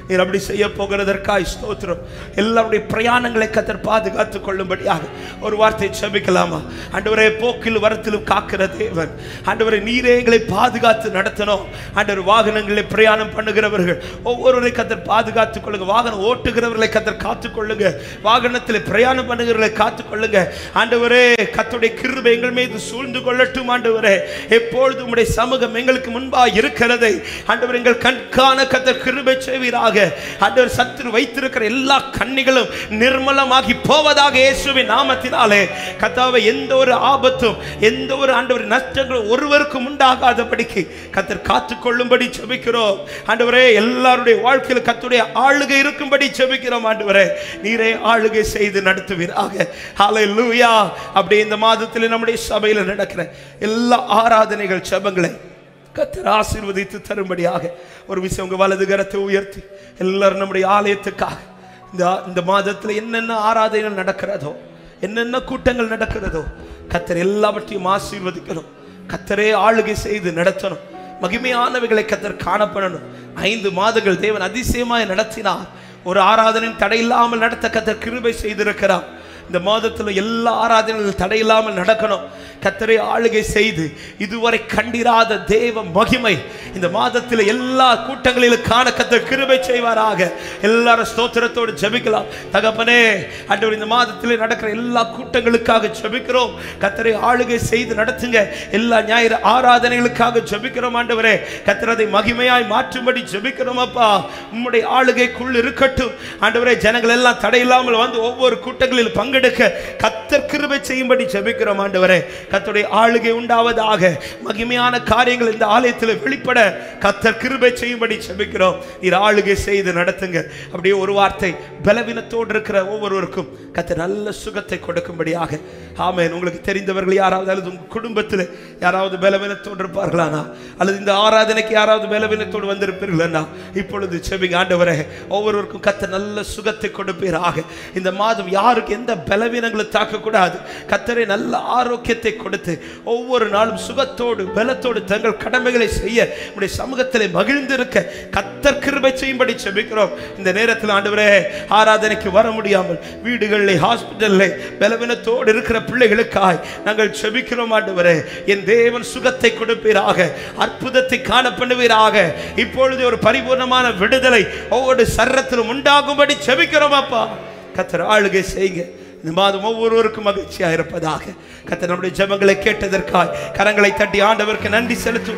நீர் அப்படி செய்ய போகிறதற்காய் ஸ்தோத்திரம் எல்லாருடைய பிரயாணங்களை கத்தர் பாதுகாத்துக் கொள்ளும்படியாக ஒரு வார்த்தை செபிக்கலாமா ஆண்டவரே போக்கில் வரத்திலும் காக்கிற தேவன் ஆண்டவரே நீரே எங்களை பாதுகாத்து நடத்தணும் ஆண்டவர் வாகனங்களை பிரயாணம் பண்ணுகிறவர்கள் ஒவ்வொருவரை கத்தர் பாதுகாத்துக் கொள்ளுங்க வாகனம் ஓட்டுகிறவர்களை கத்தர் காத்துக் கொள்ளுங்க வாகனத்தில் பிரயாணம் பண்ணுகிறவர்களை காத்துக் கொள்ளுங்க ஆண்டவரே கத்துடைய கிருபை எங்கள் மீது சூழ்ந்து கொள்ளட்டும் ஆண்டவரே எப்பொழுது உம்முடைய சமூகம் எங்களுக்கு முன்பாக இருக்கிறதை ஆண்டவர் எங்கள் கண்காண கத்தர் கிருபை செய்வீராக ஆண்டவர் சத்துரு வைத்திருக்கிற எல்லா கண்ணிகளும் நிர்மலமாகி போவதாக இயேசுவின் நாமத்தினாலே கத்தாவை எந்த ஒரு ஆபத்தும் எந்த ஒரு ஆண்டவர் நஷ்டங்களும் ஒருவருக்கும் உண்டாகாதபடிக்கு கத்தர் காத்துக் கொள்ளும்படி செபிக்கிறோம் ஆண்டவரே எல்லாருடைய வாழ்க்கையில் கத்துடைய ஆளுகை இருக்கும்படி செபிக்கிறோம் ஆண்டவரே நீரே ஆளுகை செய்து நடத்துவீராக ஹalleluya அப்படியே இந்த மாதத்தில் நம்முடைய சபையில் நடக்கிற எல்லா ஆராதனைகள் செபங்களை கத்தர் ஆசீர்வதித்து தரும்படியாக ஒரு விஷயம் உங்க வலது கரத்தை உயர்த்தி எல்லாரும் நம்முடைய ஆலயத்துக்காக இந்த இந்த மாதத்தில் என்னென்ன ஆராதனைகள் நடக்கிறதோ என்னென்ன கூட்டங்கள் நடக்கிறதோ கத்தர் எல்லாவற்றையும் ஆசீர்வதிக்கணும் கத்தரே ஆளுகை செய்து நடத்தணும் மகிமையானவைகளை கத்தர் காணப்படணும் ஐந்து மாதங்கள் தேவன் அதிசயமாய் நடத்தினார் ஒரு ஆராதனையும் தடையில்லாமல் நடத்த கத்தர் கிருபை செய்திருக்கிறார் இந்த மாதத்துல எல்லா ஆராதனைகளும் தடையில்லாமல் நடக்கணும் கத்தரை ஆளுகை செய்து இதுவரை கண்டிராத தேவ மகிமை இந்த மாதத்தில் எல்லா கூட்டங்களிலும் காண கத்தர் கிருபை செய்வாராக எல்லாரும் ஸ்தோத்திரத்தோடு ஜெபிக்கலாம் தகப்பனே ஆண்டவர் இந்த மாதத்தில் நடக்கிற எல்லா கூட்டங்களுக்காக ஜெபிக்கிறோம் கத்தரை ஆளுகை செய்து நடத்துங்க எல்லா ஞாயிறு ஆராதனைகளுக்காக ஜெபிக்கிறோம் ஆண்டவரே கத்தர் அதை மகிமையாய் மாற்றும்படி ஜெபிக்கிறோம் அப்பா உம்முடைய ஆளுகைக்குள் இருக்கட்டும் ஆண்டவரே ஜனங்கள் எல்லாம் தடையில்லாமல் வந்து ஒவ்வொரு கூட்டங்களில் பங்கெடுக்க கத்தர் கிருபை செய்யும்படி ஜெபிக்கிறோம் ஆண்டவரே கத்தருடைய ஆளுகை உண்டாவதாக மகிமையான காரியங்கள் இந்த ஆலயத்தில் வெளிப்பட கத்தர் கிருபை செய்யும்படி ஜெபிக்கிறோம் நீர் ஆளுகை செய்து நடத்துங்க அப்படியே ஒரு வார்த்தை பலவீனத்தோடு இருக்கிற ஒவ்வொருவருக்கும் கத்தர் நல்ல சுகத்தை கொடுக்கும்படியாக ஆமென் உங்களுக்கு தெரிந்தவர்கள் யாராவது அல்லது உங்க குடும்பத்தில் யாராவது பலவீனத்தோடு இருப்பார்களானா அல்லது இந்த ஆராதனைக்கு யாராவது பலவீனத்தோடு வந்திருப்பீர்களா இப்பொழுது செபிங்க ஆண்டவரே ஒவ்வொருவருக்கும் கத்தர் நல்ல சுகத்தை கொடுப்பீராக இந்த மாதம் யாருக்கு எந்த பலவீனங்களும் தாக்கக்கூடாது கத்தரை நல்ல ஆரோக்கியத்தை கொடுத்து ஒவ்வொரு நாளும் சுகத்தோடு பலத்தோடு தங்கள் கடமைகளை செய்ய உடைய சமூகத்திலே மகிழ்ந்திருக்க கத்தர் கிருபை செய்யும்படி செபிக்கிறோம் இந்த நேரத்தில் ஆண்டவரே ஆராதனைக்கு வர முடியாமல் வீடுகளில் ஹாஸ்பிட்டலில் பலவீனத்தோடு இருக்கிற பிள்ளைகளுக்காய் நாங்கள் செபிக்கிறோம் ஆண்டவரே என் தேவன் சுகத்தை கொடுப்பீராக அற்புதத்தை காண பண்ணுவீராக இப்பொழுது ஒரு பரிபூர்ணமான விடுதலை ஒவ்வொரு சரத்திலும் உண்டாகும்படி செபிக்கிறோம் அப்பா கத்தர் ஆளுகை செய்யுங்க இந்த மாதம் ஒவ்வொருவருக்கும் மகிழ்ச்சியா இருப்பதாக கத்தர் நம்முடைய ஜெபங்களை கேட்டதற்காய் கரங்களை தட்டி ஆண்டவருக்கு நன்றி செலுத்தும்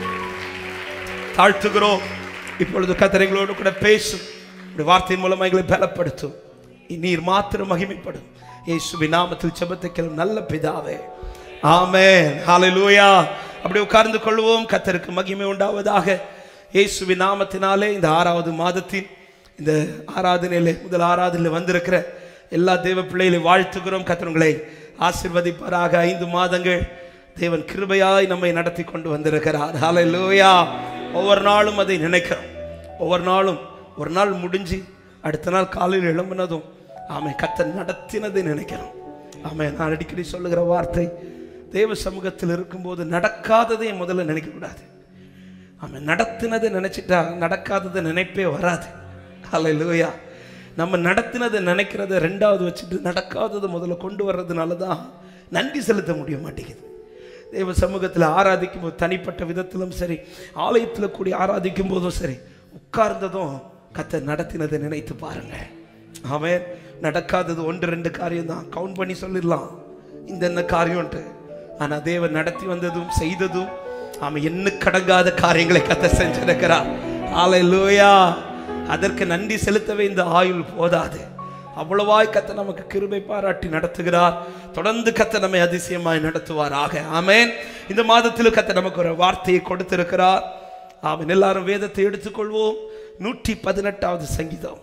தாழ்த்துகிறோம் இப்பொழுது கத்தர் எங்களோடு கூட பேசும் உடைய வார்த்தையின் மூலமா எங்களை பலப்படுத்தும் நீர் மாத்திரம் மகிமைப்படும் இயேசுவின் நாமத்தில் ஜெபத்தை கேளும் நல்ல பிதாவே ஆமென் ஹalleluya அப்படி உட்கார்ந்து கொள்வோம் கத்தருக்கு மகிமை உண்டாவதாக இயேசுவின் நாமத்தினாலே இந்த ஆறாவது மாதத்தின் இந்த ஆராதனையிலே முதல் ஆராதனையில் வந்திருக்கிற எல்லா தேவ பிள்ளைகளை வாழ்த்துகிறோம் கத்தவங்களை ஆசிர்வதிப்பாராக ஐந்து மாதங்கள் தேவன் கிருபையாய் நம்மை நடத்தி கொண்டு வந்திருக்கிறார் ஹalleluya ஒவ்வொரு நாளும் அதை நினைக்கிறோம் ஒவ்வொரு நாளும் ஒரு நாள் முடிஞ்சு அடுத்த நாள் காலையில் எழும்பினதும் ஆமை கத்தர் நடத்தினதை நினைக்கிறோம் ஆமை நான் அடிக்கடி சொல்லுகிற வார்த்தை தேவ சமூகத்தில் இருக்கும்போது நடக்காததை முதல்ல நினைக்கக்கூடாது அவன் நடத்தினதை நினைச்சிட்டா நடக்காததை நினைப்பே வராது ஹalleluya நம்ம நடத்தினதை நினைக்கிறத ரெண்டாவது வச்சுட்டு நடக்காததை முதல்ல கொண்டு வர்றதுனால தான் நன்றி செலுத்த முடிய மாட்டேங்குது தேவ சமூகத்தில் ஆராதிக்கும் போது தனிப்பட்ட விதத்திலும் சரி ஆலயத்தில் கூடி ஆராதிக்கும் போதும் சரி உட்கார்ந்ததும் கத்தை நடத்தினதை நினைத்து பாருங்க அவன் நடக்காதது ஒன்று ரெண்டு காரியம் தான் கவுண்ட் பண்ணி சொல்லிடலாம் இந்த என்ன காரியம்ன்ட்டு ஆனால் தேவன் நடத்தி வந்ததும் செய்ததும் அவன் என்ன கடங்காத காரியங்களை கத்த செஞ்சிருக்கிறார் ஹalleluya அதற்கு நன்றி செலுத்தவே இந்த ஆயுள் போதாது அவ்வளவாய் கத்த நமக்கு கிருபை பாராட்டி நடத்துகிறார் தொடர்ந்து கத்த நம்மை அதிசயமாய் நடத்துவாராக ஆமென் இந்த மாதத்தில் கத்த நமக்கு ஒரு வார்த்தையை கொடுத்திருக்கிறார் ஆமென் எல்லாரும் வேதத்தை எடுத்துக்கொள்வோம் நூற்றி பதினெட்டாவது சங்கீதம்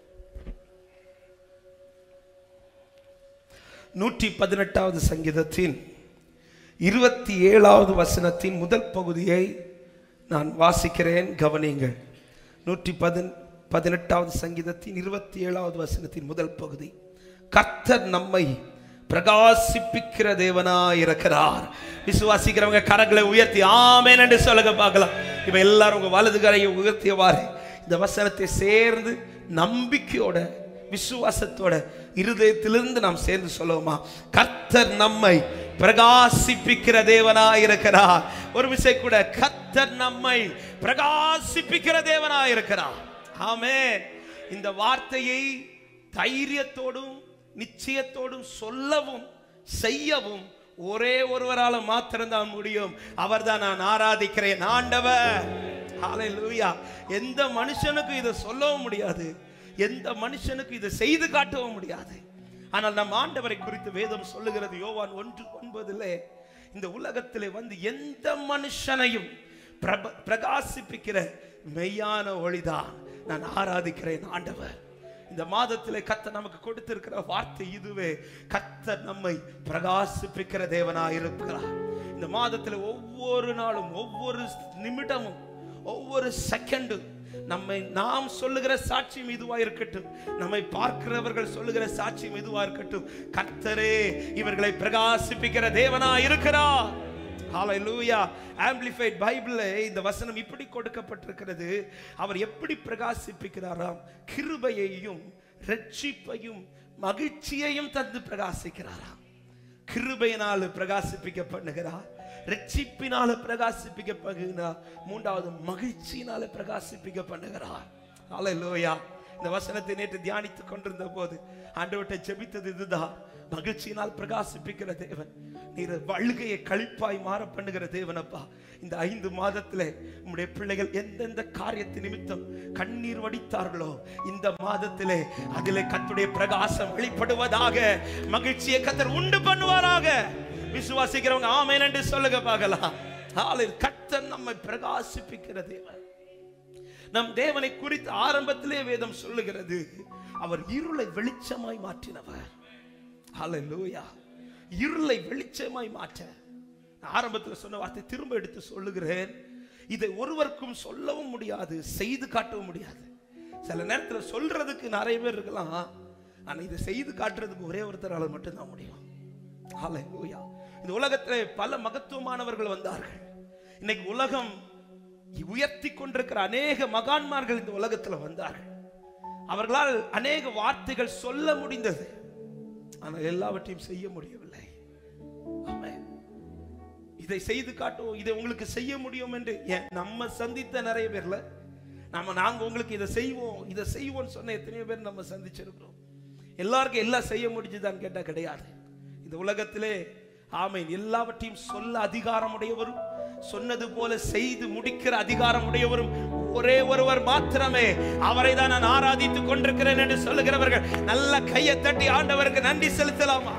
நூற்றி பதினெட்டாவது சங்கீதத்தின் இருபத்தி ஏழாவது வசனத்தின் முதல் பகுதியை நான் வாசிக்கிறேன் கவனியுங்கள் நூற்றி பதின் பதினெட்டாவது சங்கீதத்தின் இருபத்தி ஏழாவது வசனத்தின் முதல் பகுதி கர்த்தர் நம்மை பிரகாசிப்பிக்கிற தேவனா இருக்கிறார் விசுவாசிக்கிறவங்க கரங்களை உயர்த்தி ஆமேன் என்று சொல்லுங்க பார்க்கலாம் இப்ப எல்லாரும் உங்க வலது கரையை உயர்த்தியவாறு இந்த வசனத்தை சேர்ந்து நம்பிக்கையோட விசுவாசத்தோட இருதயத்திலிருந்து நாம் சேர்ந்து சொல்லுவோமா கர்த்தர் நம்மை பிரகாசிப்பிக்கிற தேவனாய் இருக்கிறார் ஒரு விசை கூட கர்த்தர் நம்மை பிரகாசிப்பிக்கிற தேவனாய் இருக்கிறார் ஆமென் இந்த வார்த்தையை தைரியத்தோடும் நிச்சயத்தோடும் சொல்லவும் செய்யவும் ஒரே ஒருவரால மாத்திரம்தான் முடியும் அவர்தான் நான் ஆராதிக்கிறேன் ஆண்டவர் ஹalleluya எந்த மனுஷனுக்கும் இதை சொல்லவும் முடியாது எந்த மனுஷனுக்கும் இதை செய்து காட்டவும் முடியாது ஆனால் நம் ஆண்டவரை குறித்து வேதம் சொல்லுகிறது யோவான் ஒன்று ஒன்பதிலே இந்த உலகத்திலே வந்து எந்த மனுஷனையும் பிரப பிரகாசிப்பிக்கிற மெய்யான ஒளிதான் நான் ஆராதிக்கிறேன் ஆண்டவர் இந்த மாதத்திலே கத்த நமக்கு கொடுத்திருக்கிற வார்த்தை இதுவே கத்தர் நம்மை பிரகாசிப்பிக்கிற தேவனாய் இருக்கிறார் இந்த மாதத்தில் ஒவ்வொரு நாளும் ஒவ்வொரு நிமிடமும் ஒவ்வொரு செகண்டும் நம்மை நாம் சொல்லுகிற சாட்சியம் இதுவா இருக்கட்டும் நம்மை பார்க்கிறவர்கள் சொல்லுகிற சாட்சியம் இதுவா இருக்கட்டும் கர்த்தரே இவர்களை பிரகாசிப்பிக்கிற தேவனா இருக்கிறார் ஹalleluya amplified பைபிள்ல இந்த வசனம் இப்படி கொடுக்கப்பட்டிருக்கிறது அவர் எப்படி பிரகாசிப்பிக்கிறாராம் கிருபையையும் ரட்சிப்பையும் மகிழ்ச்சியையும் தந்து பிரகாசிக்கிறாராம் கிருபையினால் பிரகாசிப்பிக்க பண்ணுகிறார் ரட்சிப்பினால பிரகாசிப்பிக்க பண்ணுகிறார் மூன்றாவது மகிழ்ச்சியினால பிரகாசிப்பிக்க பண்ணுகிறார் ஹalleluya இந்த வசனத்தை நேற்று தியானித்துக் கொண்டிருந்த போது ஆண்டவர்கிட்ட ஜெபித்தது இதுதான் மகிழ்ச்சியினால் பிரகாசிப்பிக்கிற தேவன் நீர் வழுகையை கழிப்பாய் மாற பண்ணுகிற தேவனப்பா இந்த ஐந்து மாதத்துல உம்முடைய பிள்ளைகள் எந்தெந்த காரியத்து நிமித்தம் கண்ணீர் வடித்தார்களோ இந்த மாதத்திலே அதிலே கத்துடைய பிரகாசம் வெளிப்படுவதாக மகிழ்ச்சியை கத்தர் உண்டு பண்ணுவாராக விசுவாசிக்கிறவங்க ஆமென் என்று சொல்லுங்க பார்க்கலாம் ஆளில் கத்தர் நம்மை பிரகாசிப்பிக்கிற தேவன் நம் தேவனை குறித்து ஆரம்பத்திலே வேதம் சொல்லுகிறது அவர் இருளை வெளிச்சமாய் மாற்றினவர் ஹalleluya இருளை வெளிச்சமாய் மாற்ற நான் ஆரம்பத்தில் சொன்ன வார்த்தை திரும்ப எடுத்து சொல்லுகிறேன் இதை ஒருவருக்கும் சொல்லவும் முடியாது செய்து காட்டவும் முடியாது சில நேரத்தில் சொல்றதுக்கு நிறைய பேர் இருக்கலாம் ஆனா இதை செய்து காட்டுறதுக்கு ஒரே ஒருத்தரால மட்டும்தான் முடியும் ஹalleluya இந்த உலகத்திலே பல மகத்துவமானவர்கள் வந்தார்கள் இன்னைக்கு உலகம் உயர்த்தி கொண்டிருக்கிற அநேக மகான்மார்கள் இந்த உலகத்தில் வந்தார்கள் அவர்களால் அநேக வார்த்தைகள் சொல்ல முடிந்தது ஆனால் எல்லாவற்றையும் செய்ய முடியவில்லை ஆமென். இதை செய்து காட்டுவோம் இதை உங்களுக்கு செய்ய முடியும் என்று ஏன் நம்ம சந்தித்த நிறைய பேர்ல நம்ம நாங்க உங்களுக்கு இதை செய்வோம் இதை செய்வோம்னு சொன்ன எத்தனையோ பேர் நம்ம சந்திச்சிருக்கிறோம் எல்லாருக்கும் எல்லாம் செய்ய முடிஞ்சுதான்னு கேட்டா கிடையாது இந்த உலகத்திலே ஆமென் எல்லாவற்றையும் சொல்ல அதிகாரம் உடையவரும் சொன்னது போல செய்து முடிக்கிற அதிகாரம் உடையவரும் ஒரே ஒருவர் மாத்திரமே அவரை தான் நான் ஆராதித்துக் கொண்டிருக்கிறேன் என்று சொல்லுகிறவர்கள் நல்ல கையை தட்டி ஆண்டவருக்கு நன்றி செலுத்தலாமா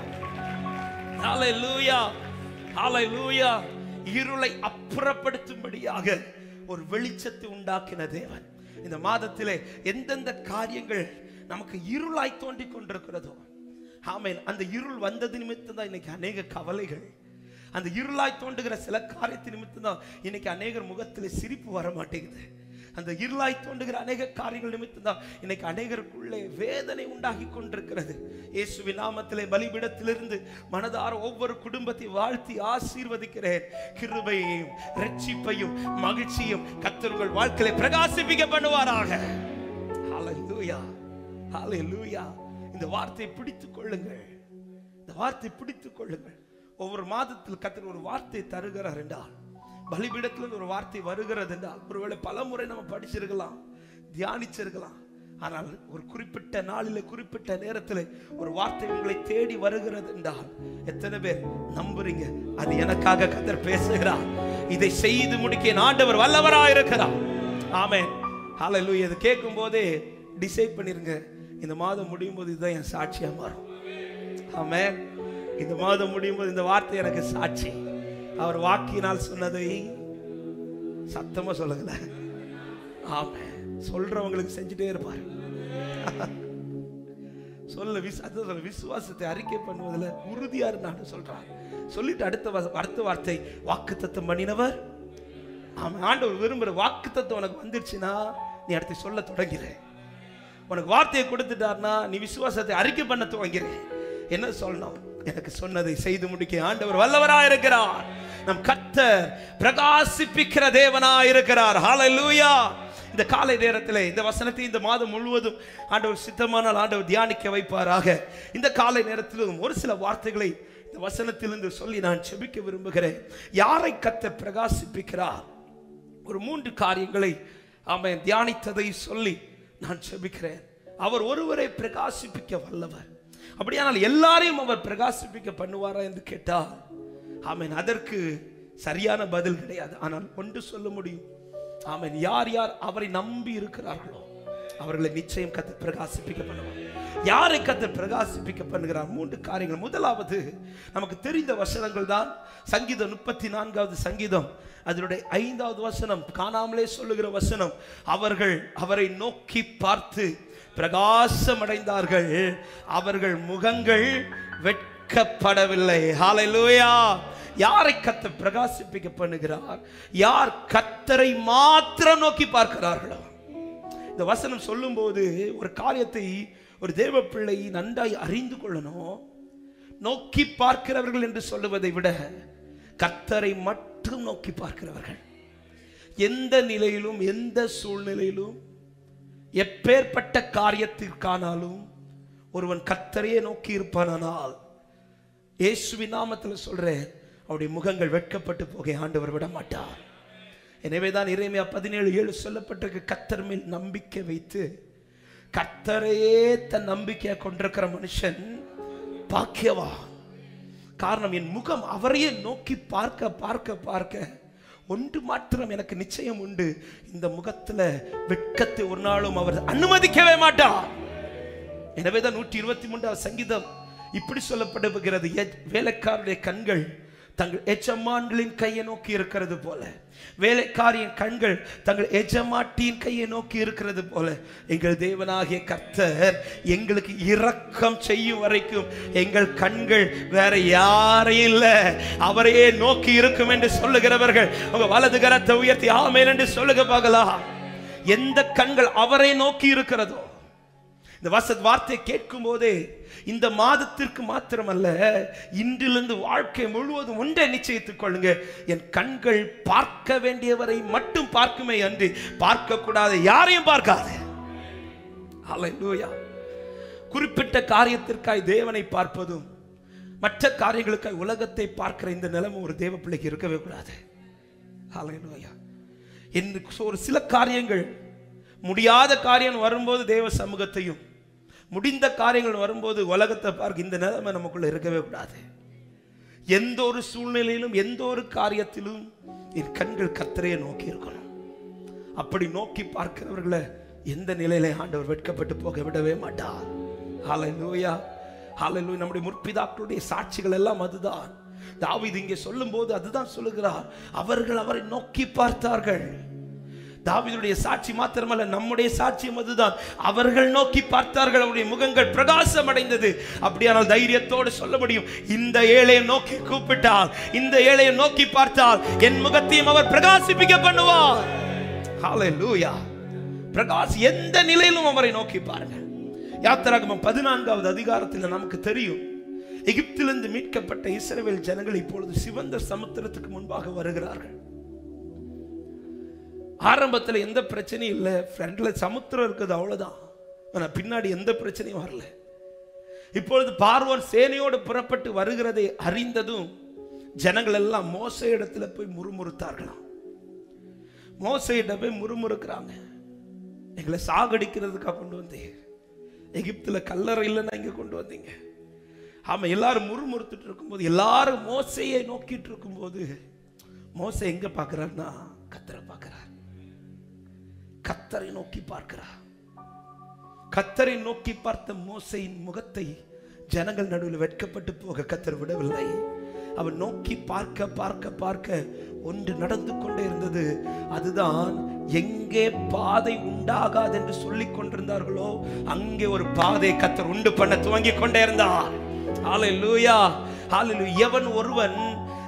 ஹalleluya ஹalleluya இருளை அப்புறப்படுத்தும்படியாக ஒரு வெளிச்சத்தை உண்டாக்கின தேவன் இந்த மாதத்திலே எந்தெந்த காரியங்கள் நமக்கு இருளாய் தோன்றிக் கொண்டிருக்கிறதோ ஆமென் அந்த இருள் வந்தது நிமித்தம் தான் இன்னைக்கு அநேக கவலைகள் அந்த இருளாய் தோன்றுகிற சில காரியத்தின் நிமித்தம் தான் இன்னைக்கு அநேகர் முகத்திலே சிரிப்பு வர மாட்டேங்குது அந்த இருளாய் தோன்றுகிற அநேக காரியங்கள் நிமித்தம் தான் இன்னைக்கு அநேகருக்குள்ளே வேதனை உண்டாகி கொண்டிருக்கிறது இயேசுவின் நாமத்திலே பலிபிடத்திலிருந்து மனதார ஒவ்வொரு குடும்பத்தை வாழ்த்தி ஆசீர்வதிக்கிறேன் கிருபையையும் ரட்சிப்பையும் மகிழ்ச்சியும் கத்தர்கள் வாழ்க்கையில பிரகாசிப்பிக்க பண்ணுவாராக ஹalleluya ஹalleluya இந்த வார்த்தையை பிடித்துக் கொள்ளுங்கள் இந்த வார்த்தை பிடித்துக் கொள்ளுங்கள் ஒவ்வொரு மாதத்தில் கத்தர் ஒரு வார்த்தை தருகிறார் என்றால் பலிபீடத்திலிருந்து ஒரு வார்த்தை வருகிறது என்றால் ஒருவேளை பல முறை நம்ம படிச்சிருக்கலாம் தியானிச்சிருக்கலாம் ஆனால் ஒரு குறிப்பிட்ட நாளில் குறிப்பிட்ட நேரத்தில் ஒரு வார்த்தை உங்களை தேடி வருகிறது என்றால் எத்தனை பேர் நம்புறீங்க அது எனக்காக கத்தர் பேசுகிறார் இதை செய்து முடிக்க என் ஆண்டவர் வல்லவராக இருக்கிறார் ஆமென் ஹalleluya இது கேட்கும் போதே டிசைட் பண்ணிருங்க இந்த மாதம் முடியும் போது இதுதான் என் சாட்சியா மாறும் ஆமென் இந்த மாதம் முடியும் போது இந்த வார்த்தை எனக்கு சாட்சி அவர் வாக்கினால் சொன்னதை சத்தமா சொல்லுங்களேன் ஆமென் சொல்றவங்களுக்கு செஞ்சுட்டே இருப்பாரு சொல்ல விஸ் அதான் சொல்ல விசுவாசத்தை அறிக்கை பண்ணுவதில் உறுதியா இருந்தான்னு சொல்றார் சொல்லிட்டு அடுத்த வ- அடுத்த வார்த்தை வாக்குத்தத்தம் பண்ணினவர் ஆமாம் ஆண்டவர் விரும்புகிற வாக்குத்தத்தம் உனக்கு வந்துருச்சுன்னா நீ அடுத்து சொல்ல தொடங்கிற உனக்கு வார்த்தையை கொடுத்துட்டார்னா நீ விசுவாசத்தை அறிக்கை பண்ண துவங்கிற என்ன சொல்லணும் எனக்கு சொன்னதை செய்து முடிக்க ஆண்டவர் வல்லவரா இருக்கிறார் நம் கர்த்தர் பிரகாசிப்பிக்கிற தேவனா இருக்கிறார் ஹalleluya இந்த காலை நேரத்தில் இந்த வசனத்தை இந்த மாதம் முழுவதும் ஆண்டவர் சித்தமானால் ஆண்டவர் தியானிக்க வைப்பாராக இந்த காலை நேரத்திலும் ஒரு சில வார்த்தைகளை இந்த வசனத்திலிருந்து சொல்லி நான் செபிக்க விரும்புகிறேன் யாரை கத்த பிரகாசிப்பிக்கிறார் ஒரு மூன்று காரியங்களை அவன் தியானித்ததை சொல்லி நான் செபிக்கிறேன் அவர் ஒருவரை பிரகாசிப்பிக்க வல்லவர் அப்படியானால் எல்லாரையும் அவர் பிரகாசிப்பிக்க பண்ணுவாரா என்று கேட்டால் ஆமென் அதற்கு சரியான பதில் கிடையாது ஆனால் ஒன்று சொல்ல முடியும் ஆமென் யார் யார் அவரை நம்பி இருக்கிறார்களோ அவர்களை நிச்சயம் கத்து பிரகாசிப்பிக்க பண்ணுவார் யாரை கத்து பிரகாசிப்பிக்க பண்ணுகிறார் மூன்று காரியங்கள் முதலாவது நமக்கு தெரிந்த வசனங்கள் தான் சங்கீதம் முப்பத்தி நான்காவது சங்கீதம் அதனுடைய ஐந்தாவது வசனம் காணாமலே சொல்லுகிற வசனம் அவர்கள் அவரை நோக்கி பார்த்து பிரகாசம் அடைந்தார்கள் அவர்கள் முகங்கள் வெட்கப்படவில்லை ஹalleluya யாரை கத்த பிரகாசிப்பிக்க பண்ணுகிறார் யார் கத்தரை மாத்திரம் நோக்கி பார்க்கிறார்களோ இந்த வசனம் சொல்லும்போது ஒரு காரியத்தை ஒரு தேவ பிள்ளை நன்றாய் அறிந்து கொள்ளணும் நோக்கி பார்க்கிறவர்கள் என்று சொல்லுவதை விட கத்தரை மட்டும் நோக்கி பார்க்கிறவர்கள் எந்த நிலையிலும் எந்த சூழ்நிலையிலும் எப்பேற்பட்ட காரியத்திற்கானாலும் ஒருவன் கத்தரையே நோக்கி இருப்பானால் இயேசுவின் நாமத்தில் சொல்றேன் அவருடைய முகங்கள் வெட்கப்பட்டு போக ஆண்டவர் விட மாட்டார் எனவே தான் இறைமையா பதினேழு ஏழு சொல்லப்பட்டிருக்கு கத்தர் மேல் நம்பிக்கை வைத்து கத்தரையே தன் நம்பிக்கையை கொண்டிருக்கிற மனுஷன் பாக்கியவா காரணம் என் முகம் அவரையே நோக்கி பார்க்க பார்க்க பார்க்க ஒன்று மாத்திரம் எனக்கு நிச்சயம் உண்டு இந்த முகத்துல வெட்கத்தை ஒரு நாளும் அவர் அனுமதிக்கவே மாட்டார் எனவே தான் நூற்றி இருபத்தி மூன்றாவது சங்கீதம் இப்படி சொல்லப்படுகிறது எ- வேலைக்காரருடைய கண்கள் தங்கள் எஜமான்களின் கையை நோக்கி இருக்கிறது போல வேலைக்காரியின் கண்கள் தங்கள் எஜமாட்டியின் கையை நோக்கி இருக்கிறது போல எங்கள் தேவனாகிய கர்த்தர் எங்களுக்கு இரக்கம் செய்யும் வரைக்கும் எங்கள் கண்கள் வேற யாரையும் இல்ல அவரையே நோக்கி இருக்கும் என்று சொல்லுகிறவர்கள் உங்க வலது கரத்தை உயர்த்தி ஆமேன் என்று சொல்லுக பார்க்கலாம் எந்த கண்கள் அவரை நோக்கி இருக்கிறதோ இந்த வசத் வார்த்தையை கேட்கும் போதே இந்த மாதத்திற்கு மாத்திரமல்ல இன்றிலிருந்து வாழ்க்கை முழுவதும் ஒன்றை நிச்சயித்துக் கொள்ளுங்க என் கண்கள் பார்க்க வேண்டியவரை மட்டும் பார்க்குமே அன்றி பார்க்க கூடாது யாரையும் பார்க்காது ஹalleluya குறிப்பிட்ட காரியத்திற்காய் தேவனை பார்ப்பதும் மற்ற காரியங்களுக்காய் உலகத்தை பார்க்கிற இந்த நிலைமை ஒரு தேவ பிள்ளைக்கு இருக்கவே கூடாது ஹalleluya என்று ஒரு சில காரியங்கள் முடியாத காரியம் வரும்போது தேவ சமூகத்தையும் முடிந்த காரியங்கள் வரும்போது உலகத்தை பார்க்க இந்த நிலைமை நமக்குள்ள இருக்கவே கூடாது எந்த ஒரு சூழ்நிலையிலும் எந்த ஒரு காரியத்திலும் என் கண்கள் கத்தரையே நோக்கி இருக்கணும் அப்படி நோக்கி பார்க்கிறவர்களை எந்த நிலையில ஆண்டவர் வெட்கப்பட்டு போக விடவே மாட்டார் ஹalleluya ஹalleluya நம்முடைய முற்பிதாக்களுடைய சாட்சிகள் எல்லாம் அதுதான் தாவீது இங்கே சொல்லும்போது அதுதான் சொல்லுகிறார் அவர்கள் அவரை நோக்கி பார்த்தார்கள் தாவீதுடைய சாட்சி மாத்திரமல்ல நம்முடைய சாட்சியம் அதுதான் அவர்கள் நோக்கி பார்த்தார்கள் அவருடைய முகங்கள் பிரகாசம் அடைந்தது அப்படியானால் தைரியத்தோடு சொல்ல முடியும் இந்த ஏழையை நோக்கி கூப்பிட்டால் இந்த ஏழையை நோக்கி பார்த்தால் என் முகத்தையும் அவர் பிரகாசிப்பிக்க பண்ணுவார் ஹalleluya பிரகாஷ் எந்த நிலையிலும் அவரை நோக்கி பாருங்க யாத்திராகமம் பதினான்காவது அதிகாரத்தில் நமக்கு தெரியும் எகிப்திலிருந்து மீட்கப்பட்ட இஸ்ரவேல் ஜனங்கள் இப்பொழுது சிவந்த சமுத்திரத்துக்கு முன்பாக வருகிறார்கள் ஆரம்பத்தில் எந்த பிரச்சனையும் இல்லை ஃப்ரண்ட்ல சமுத்திரம் இருக்குது அவ்வளவுதான் ஆனா பின்னாடி எந்த பிரச்சனையும் வரல இப்பொழுது பார்வோன் சேனையோடு புறப்பட்டு வருகிறதை அறிந்ததும் ஜனங்கள் எல்லாம் மோச இடத்துல போய் முறுமுறுத்தார்களாம் மோசையிட்ட போய் முறுமுறுக்கிறாங்க எங்களை சாகடிக்கிறதுக்காக கொண்டு வந்தீங்க எகிப்துல கல்லறை இல்லைன்னா இங்க கொண்டு வந்தீங்க ஆமா எல்லாரும் முறுமுறுத்துட்டு இருக்கும்போது எல்லாரும் மோசையை நோக்கிட்டு இருக்கும்போது மோசை எங்க பார்க்கறாருன்னா கத்தரை பார்க்கறார் கத்தரை நோக்கி பார்க்கிறார் கத்தரை நோக்கி பார்த்த மோசையின் முகத்தை ஜனங்கள் நடுவில் வெட்கப்பட்டு போக கத்தர் விடவில்லை அவர் நோக்கி பார்க்க பார்க்க பார்க்க ஒன்று நடந்து கொண்டே இருந்தது அதுதான் எங்கே பாதை உண்டாகாது என்று சொல்லிக் கொண்டிருந்தார்களோ அங்கே ஒரு பாதை கத்தர் உண்டு பண்ண துவங்கி கொண்டே இருந்தார் ஹalleluya ஹalleluya எவன் ஒருவன்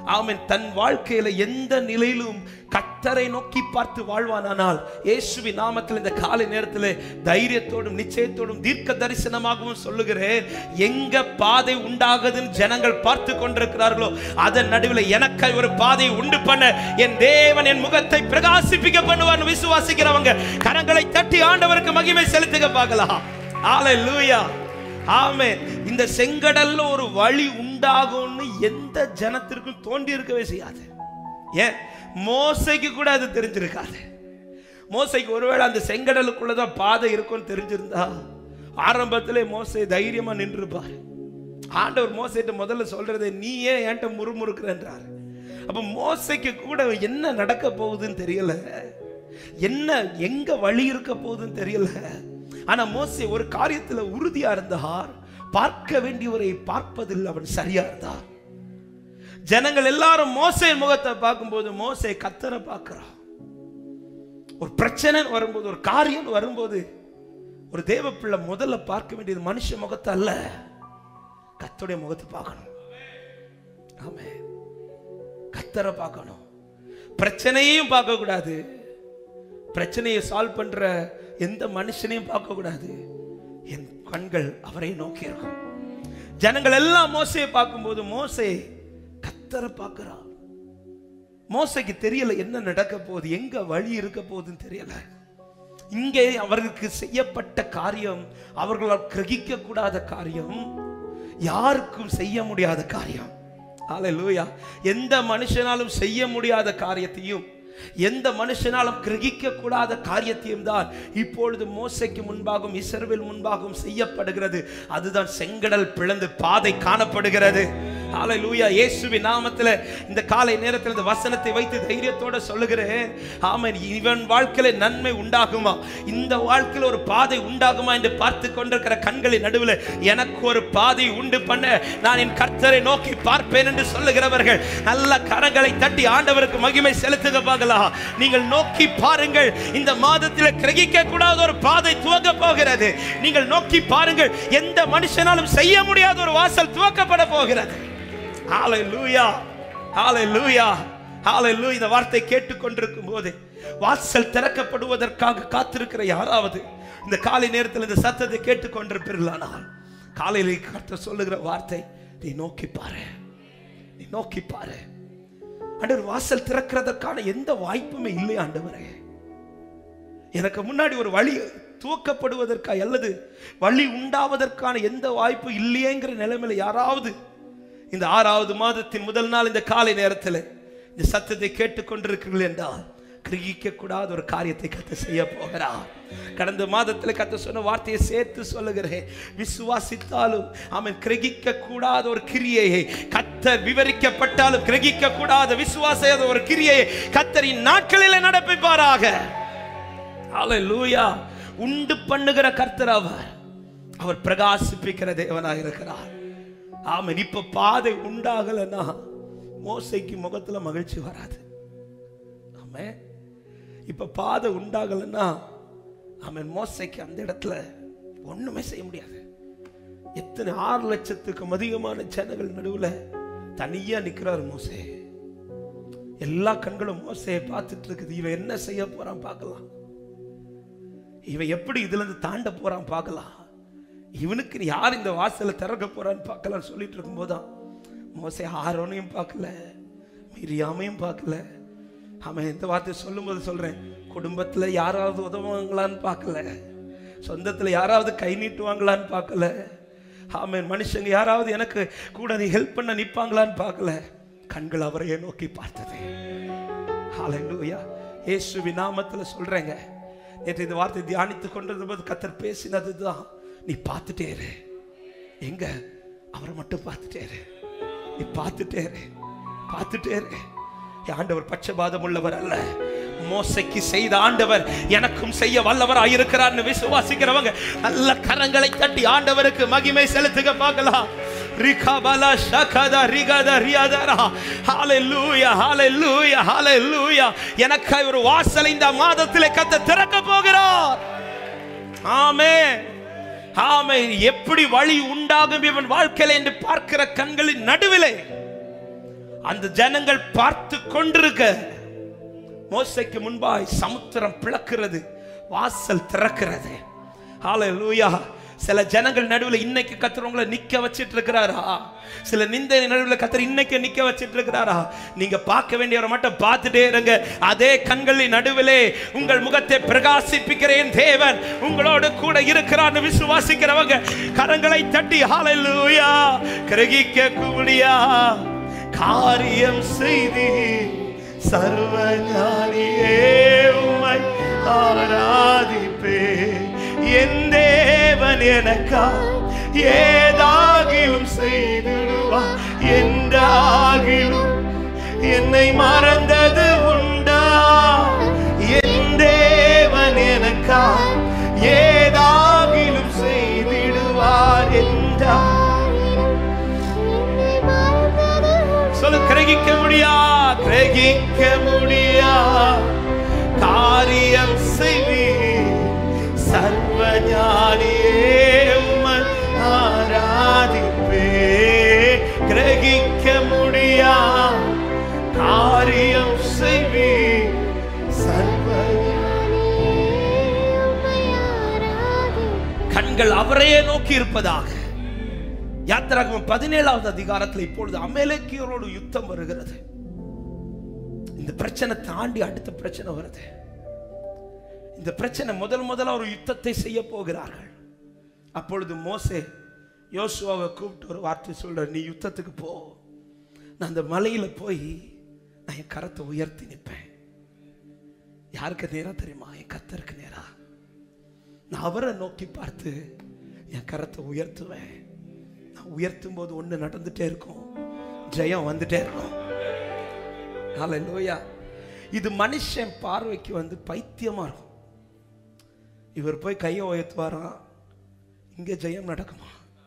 அவன் தன் வாழ்க்கையில எந்த நிலையிலும் கத்தரை நோக்கி பார்த்து வாழ்வானானால் இயேசுவின் நாமத்தில் இந்த காலை நேரத்தில் தைரியத்தோடும் நிச்சயத்தோடும் தீர்க்க தரிசனமாகவும் சொல்லுகிறேன் எங்க பாதை உண்டாகுதுன்னு ஜனங்கள் பார்த்து கொண்டிருக்கிறார்களோ அதன் நடுவில் எனக்கு ஒரு பாதையை உண்டு பண்ண என் தேவன் என் முகத்தை பிரகாசிப்பிக்க பண்ணுவார்னு விசுவாசிக்கிறவங்க கரங்களை தட்டி ஆண்டவருக்கு மகிமை செலுத்துக பார்க்கலாம் ஹalleluya ஆமென் இந்த செங்கடல்ல ஒரு வழி உண்டாகும்னு எந்த ஜனத்திற்கும் தோண்டி இருக்கவே செய்யாது ஏன் மோசைக்கு கூட அது தெரிஞ்சிருக்காது மோசைக்கு ஒருவேளை அந்த செங்கடலுக்குள்ளதான் பாதை இருக்கும்னு தெரிஞ்சிருந்தா ஆரம்பத்திலே மோசை தைரியமா நின்றுப்பார் ஆண்டவர் மோசைட்ட முதல்ல சொல்றது நீ ஏன் என்கிட்ட முறுமுறுக்கிறன்றார் அப்ப மோசைக்கு கூட என்ன நடக்க போகுதுன்னு தெரியல என்ன எங்க வழி இருக்க போகுதுன்னு தெரியல ஆனா மோசே ஒரு காரியத்துல உறுதியா இருந்தார் பார்க்க வேண்டியவரை பார்ப்பதில் அவன் சரியா இருந்தார் ஜனங்கள் எல்லாரும் மோசே முகத்தை பார்க்கும்போது மோசே கத்தரை பார்க்கிறான் ஒரு பிரச்சனை வரும்போது ஒரு காரியம் வரும்போது ஒரு தேவ பிள்ளை முதல்ல பார்க்க வேண்டியது மனுஷ முகத்தை அல்ல கத்தோடைய முகத்தை பார்க்கணும் ஆமே கத்தரை பார்க்கணும் பிரச்சனையையும் பார்க்க கூடாது பிரச்சனையை சால்வ் பண்ற எந்த மனுஷனையும் பார்க்க கூடாது என் கண்கள் அவரை நோக்கி இருக்கும் ஜனங்கள் எல்லாம் மோசையை பார்க்கும்போது மோசே கத்தரை பார்க்கிறான் மோசைக்கு தெரியல என்ன நடக்க போகுது எங்க வழி இருக்க போகுதுன்னு தெரியல இங்கே அவர்களுக்கு செய்யப்பட்ட காரியம் அவர்களால் கிரகிக்க கூடாத காரியம் யாருக்கும் செய்ய முடியாத காரியம் ஹalleluya எந்த மனுஷனாலும் செய்ய முடியாத காரியத்தையும் எந்த மனுஷனாலும் கிரகிக்க கூடாத காரியத்தையும் தான் இப்பொழுது மோசைக்கு முன்பாகவும் இஸ்ரவேல் முன்பாகவும் செய்யப்படுகிறது அதுதான் செங்கடல் பிளந்து பாதை காணப்படுகிறது ஹalleluya இயேசுவின் நாமத்தில் இந்த காலை நேரத்தில் இந்த வசனத்தை வைத்து தைரியத்தோட சொல்லுகிறேன் ஆமென் இவன் வாழ்க்கையில நன்மை உண்டாகுமா இந்த வாழ்க்கையில் ஒரு பாதை உண்டாகுமா என்று பார்த்து கொண்டிருக்கிற கண்களின் நடுவில் எனக்கு ஒரு பாதை உண்டு பண்ண நான் என் கர்த்தரை நோக்கி பார்ப்பேன் என்று சொல்லுகிறவர்கள் நல்ல கரங்களை தட்டி ஆண்டவருக்கு மகிமை செலுத்துக பார்க்கலாம் நீங்கள் நோக்கி பாருங்கள் இந்த மாதத்தில் கிரகிக்க கூடாத ஒரு பாதை துவங்க போகிறது நீங்கள் நோக்கி பாருங்கள் எந்த மனுஷனாலும் செய்ய முடியாத ஒரு வாசல் துவக்கப்பட போகிறது ஹalleluya ஹalleluya ஹalleluya இந்த வார்த்தை கேட்டுக்கொண்டிருக்கும் போது வாசல் திறக்கப்படுவதற்காக காத்திருக்கிற யாராவது இந்த காலை நேரத்தில் இந்த சத்தத்தை கேட்டுக்கொண்டிருப்பீர்களானால் காலையில் கர்த்தர் சொல்லுகிற வார்த்தை நீ நோக்கி பாரு நீ நோக்கி பாரு ஆண்டவர் வாசல் திறக்கிறதற்கான எந்த வாய்ப்புமே இல்லை ஆண்டவரே எனக்கு முன்னாடி ஒரு வழி துவக்கப்படுவதற்கா அல்லது வழி உண்டாவதற்கான எந்த வாய்ப்பு இல்லையேங்கிற நிலைமையில யாராவது இந்த ஆறாவது மாதத்தின் முதல் நாள் இந்த காலை நேரத்தில் இந்த சத்தத்தை கேட்டுக்கொண்டிருக்கிறீர்கள் என்றால் கிரகிக்க கூடாத ஒரு காரியத்தை கத்த செய்ய போகிறார் கடந்த மாதத்தில் கத்த சொன்ன வார்த்தையை சேர்த்து சொல்லுகிறேன் விசுவாசித்தாலும் அவன் கிரகிக்க கூடாத ஒரு கிரியையை கத்தர் விவரிக்கப்பட்டாலும் கிரகிக்க கூடாத விசுவாச ஒரு கிரியையை கத்தரின் நாட்களில் நடப்பிப்பாராக ஹalleluya உண்டு பண்ணுகிற கர்த்தர் அவர் அவர் பிரகாசிப்பிக்கிற தேவனாக இருக்கிறார் ஆமென் இப்ப பாதை உண்டாகலன்னா மோசைக்கு முகத்துல மகிழ்ச்சி வராது ஆமென் இப்ப பாதை உண்டாகலன்னா ஆமென் மோசைக்கு அந்த இடத்துல ஒண்ணுமே செய்ய முடியாது எத்தனை ஆறு லட்சத்துக்கும் அதிகமான ஜனங்கள் நடுவுல தனியா நிக்கிறார் மோசே எல்லா கண்களும் மோசையை பார்த்துட்டு இருக்குது இவன் என்ன செய்ய போறான் பார்க்கலாம் இவன் எப்படி இதுல இருந்து தாண்ட போறான் பார்க்கலாம் இவனுக்கு யார் இந்த வாசலை திறக்க போறான்னு பார்க்கலாம் சொல்லிட்டு இருக்கும்போதுதான் மோசே ஆரோனையும் பார்க்கல மிரியாமையும் பார்க்கல அவன் இந்த வார்த்தை சொல்லும்போது சொல்றேன் குடும்பத்துல யாராவது உதவுவாங்களான்னு பார்க்கல சொந்தத்துல யாராவது கை நீட்டுவாங்களான்னு பார்க்கல ஆமென் மனுஷங்க யாராவது எனக்கு கூட நீ ஹெல்ப் பண்ண நிப்பாங்களான்னு பார்க்கல கண்கள் அவரையே நோக்கி பார்த்தது ஹalleluya இயேசுவின் நாமத்துல சொல்றேங்க நேற்று இந்த வார்த்தை தியானித்து கொண்டிருந்தபோது கத்தர் பேசினதுதான் நீ பார்த்துட்டே இரு எங்க அவரை மட்டும் பார்த்துட்டே இரு நீ பார்த்துட்டே இரு பார்த்துட்டே இரு என் ஆண்டவர் பட்சபாதம் உள்ளவர் அல்ல மோசைக்கு செய்த ஆண்டவர் எனக்கும் செய்ய வல்லவர் ஆயிருக்கிறார்னு விசுவாசிக்கிறவங்க நல்ல கரங்களை தட்டி ஆண்டவருக்கு மகிமை செலுத்துக பார்க்கலாம் ரிகபல ஷகத ரிகத ரியாதரா ஹalleluya ஹalleluya ஹalleluya எனக்காய் ஒரு வாசலை இந்த மாதத்திலே கத்த திறக்க போகிறார் ஆமென் ஆமென் எப்படி வழி உண்டாகும் இவன் வாழ்க்கையில என்று பார்க்கிற கண்களின் நடுவிலே அந்த ஜனங்கள் பார்த்து கொண்டிருக்க மோசைக்கு முன்பாய் சமுத்திரம் பிளக்கிறது வாசல் திறக்கிறது ஹalleluya சில ஜனங்கள் நடுவில் இன்னைக்கு கத்தர் உங்களை நிக்க வச்சிட்டு இருக்கிறாரா சில நிந்தை நடுவில் கத்தர் இன்னைக்கு நிக்க வச்சிட்டு இருக்கிறாரா நீங்க பார்க்க வேண்டியவரை மட்டும் பார்த்துட்டே இருங்க அதே கண்களின் நடுவிலே உங்கள் முகத்தை பிரகாசிப்பிக்கிறேன் தேவன் உங்களோடு கூட இருக்கிறான்னு விசுவாசிக்கிறவங்க கரங்களை தட்டி ஹalleluya கிரகிக்க கூடியா காரியம் செய்தி சர்வஞானியே உம்மை ஆராதிப்பே என் தேவன் எனக்கா ஏதாகிலும் செய்திடுவா என்றாகிலும் என்னை மறந்தது உண்டா என் தேவன் எனக்கா ஏதாகிலும் செய்திடுவார் என்றார் சொல்லு கிரகிக்க முடியா கிரகிக்க முடியா காரியம் செய்வி சர்வஞானியே உம்மை ஆராதிப்பே கிரகிக்க முடியா காரியம் செய்வி சர்வ கண்கள் அவரையே நோக்கி இருப்பதாக யாத்திராகமம் பதினேழாவது அதிகாரத்தில் இப்பொழுது அமேலேக்கியரோடு யுத்தம் வருகிறது இந்த பிரச்சனை தாண்டி அடுத்த பிரச்சனை வருது இந்த பிரச்சனை முதல் முதல்ல ஒரு யுத்தத்தை செய்ய போகிறார்கள் அப்பொழுது மோசே யோசுவாவை கூப்பிட்டு ஒரு வார்த்தை சொல்ற நீ யுத்தத்துக்கு போ நான் அந்த மலையில போய் நான் என் கரத்தை உயர்த்தி நிற்பேன் யாருக்கு நேரா தெரியுமா என் கத்தருக்கு நேரா நான் அவரை நோக்கி பார்த்து என் கரத்தை உயர்த்துவேன் நான் உயர்த்தும் போது ஒண்ணு நடந்துட்டே இருக்கும் ஜெயம் வந்துட்டே இருக்கும் ஹalleluya இது மனுஷன் பார்வைக்கு வந்து பைத்தியமா இருக்கும் இவர் போய் கையை உயர்த்துவாராம் இங்க ஜெயம் நடக்குமா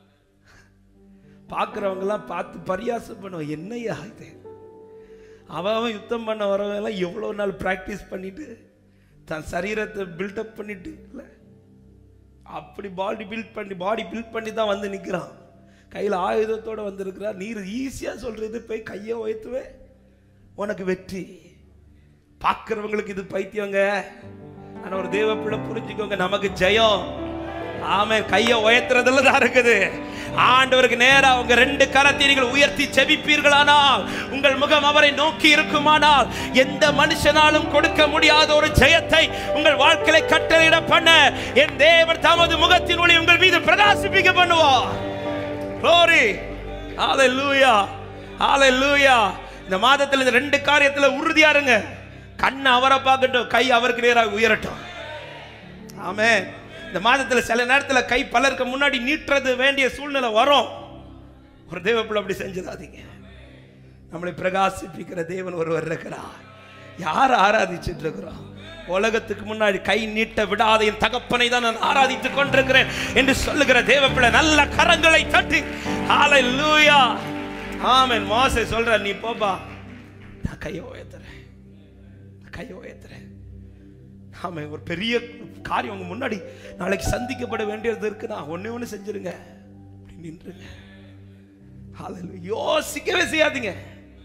பார்க்குறவங்கெல்லாம் பார்த்து பரியாசம் பண்ணுவான் என்னையா இது அவன் அவன் யுத்தம் பண்ண வரவங்க எல்லாம் எவ்வளோ நாள் ப்ராக்டிஸ் பண்ணிட்டு தன் சரீரத்தை பில்டப் பண்ணிட்டு இல்லை அப்படி பாடி பில்ட் பண்ணி பாடி பில்ட் பண்ணி தான் வந்து நிற்கிறான் கையில் ஆயுதத்தோட வந்திருக்கிறார் நீர் ஈஸியாக சொல்றது போய் கையை உயர்த்துவே உனக்கு வெற்றி பார்க்குறவங்களுக்கு இது பைத்தியங்க ஆனால் ஒரு தேவ பிள்ளை புரிஞ்சுக்கோங்க நமக்கு ஜெயம் ஆமே கையை உயர்த்துறதுல தான் இருக்குது ஆண்டவருக்கு நேரா உங்க ரெண்டு கரத்தை நீங்கள் உயர்த்தி செபிப்பீர்களானால் உங்கள் முகம் அவரை நோக்கி இருக்குமானால் எந்த மனுஷனாலும் கொடுக்க முடியாத ஒரு ஜெயத்தை உங்கள் வாழ்க்கையை கட்டளையிட பண்ண என் தேவர் தமது முகத்தின் ஒளி உங்கள் மீது பிரகாசிப்பிக்க பண்ணுவார் glory hallelujah hallelujah இந்த மாதத்தில் இந்த ரெண்டு காரியத்துல உறுதியா இருங்க கண்ணை அவரை பார்க்கட்டும் கை அவருக்கு நேராக உயரட்டும் ஆமே இந்த மாதத்துல சில நேரத்துல கை பலருக்கு முன்னாடி நீட்டுறது வேண்டிய சூழ்நிலை வரும் ஒரு தேவப்பிள்ளை அப்படி செஞ்சிடாதீங்க நம்மளை பிரகாசிப்பிக்கிற தேவன் ஒருவர் இருக்கிறார் யார் ஆராதிச்சுட்டு இருக்கிறோம் உலகத்துக்கு முன்னாடி கை நீட்ட விடாத என் தகப்பனை தான் நான் ஆராதித்துக் கொண்டிருக்கிறேன் என்று சொல்லுகிற தேவப்பிள்ளை நல்ல கரங்களை தட்டி ஹalleluya ஆமென் மோசே சொல்ற நீ போப்பா நான் கையை உயர்த்துறேன் நான் கையை உயர்த்துறேன் ஆமென் ஒரு பெரிய காரியம் உங்க முன்னாடி நாளைக்கு சந்திக்கப்பட வேண்டியது இருக்குன்னா ஒண்ணே ஒண்ணு செஞ்சிருங்க அப்படி நின்றுங்க ஹalleluya யோசிக்கவே செய்யாதீங்க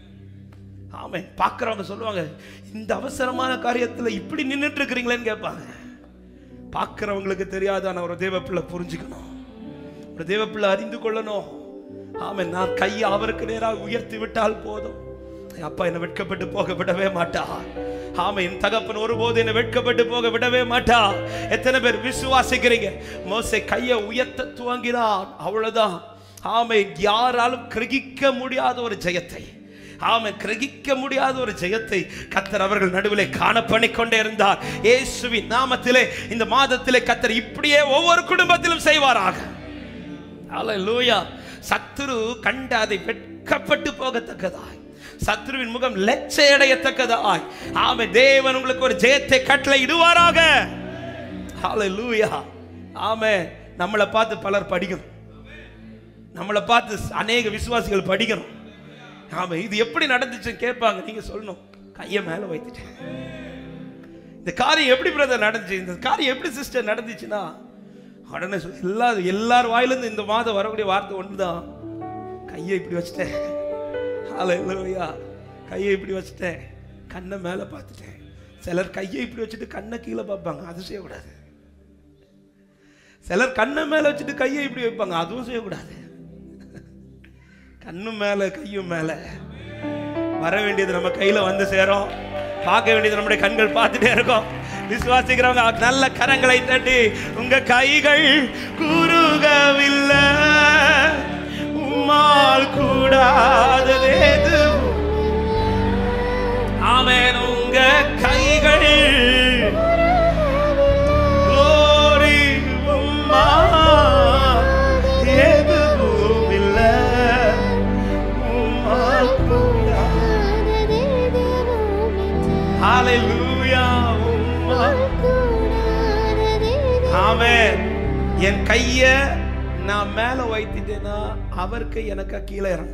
ஆமென் பார்க்குறவங்க சொல்லுவாங்க இந்த அவசரமான காரியத்தில் இப்படி நின்றுட்டு இருக்கிறீங்களேன்னு கேட்பாங்க பார்க்குறவங்களுக்கு தெரியாதான ஒரு தேவ பிள்ளை புரிஞ்சுக்கணும் ஒரு தேவ பிள்ளை அறிந்து கொள்ளணும் ஆமென் நான் கையை அவருக்கு நேராக உயர்த்தி விட்டால் போதும் என் அப்பா என்னை வெட்கப்பட்டு போக விடவே மாட்டா ஆமை என் தகப்பன் ஒருபோது என்னை வெட்கப்பட்டு போக விடவே மாட்டா எத்தனை பேர் விசுவாசிக்கிறீங்க மோசே கையை உயர்த்த துவங்கினான் அவ்வளவுதான் ஆமை யாராலும் கிரகிக்க முடியாத ஒரு ஜெயத்தை ஆமை கிரகிக்க முடியாத ஒரு ஜெயத்தை கத்தர் அவர்கள் நடுவிலே காண பண்ணிக்கொண்டே இருந்தார் இயேசுவின் நாமத்திலே இந்த மாதத்திலே கத்தர் இப்படியே ஒவ்வொரு குடும்பத்திலும் செய்வாராக அல்லேலூயா சத்துரு கண்டு அதை வெட்கப்பட்டு போகத்தக்கதாய் சத்ருவின் முகம் லட்சையடையத்தக்கதாய் ஆமை தேவன் உங்களுக்கு ஒரு ஜெயத்தை கட்டளை இடுவாராக ஹalleluya ஆமே நம்மளை பார்த்து பலர் படிக்கணும் நம்மளை பார்த்து அநேக விசுவாசிகள் படிக்கணும் ஆமா இது எப்படி நடந்துச்சுன்னு கேட்பாங்க நீங்க சொல்லணும் கையை மேல வைத்துட்டேன் இந்த காரியம் எப்படி பிரதர் நடந்துச்சு இந்த காரியம் எப்படி சிஸ்டர் நடந்துச்சுன்னா உடனே சொல்லு, எல்லா எல்லார் வாயிலிருந்து இந்த மாதம் வரக்கூடிய வார்த்தை ஒண்ணுதான் கையை இப்படி வச்சுட்டேன் அல்லேலூயா கையை இப்படி வச்சுட்டேன் கண்ணை மேலே பார்த்துட்டேன் சிலர் கையை இப்படி வச்சுட்டு கண்ணை கீழே பார்ப்பாங்க அது செய்யக்கூடாது சிலர் கண்ணை மேலே வச்சுட்டு கையை இப்படி வைப்பாங்க அதுவும் செய்யக்கூடாது கண்ணும் மேலே கையும் மேலே வர வேண்டியது நம்ம கையில வந்து சேரும் பார்க்க வேண்டியது நம்முடைய கண்கள் பார்த்துட்டே இருக்கும் விசுவாசிக்கிறவங்க நல்ல கரங்களை தட்டி உங்க கைகள் குறுகவில்லை உம்மால் கூடாதது எதுவும் ஆமென் உங்க கைகள் glory உம்மால் எதுவும் இல்லை உம்மால் கூடாதது ஹalleluya உம்மால் ஆமென் என் கைய நான் மேல வைத்துட்டேன்னா அவர் கை எனக்கு கீழே இறங்கும்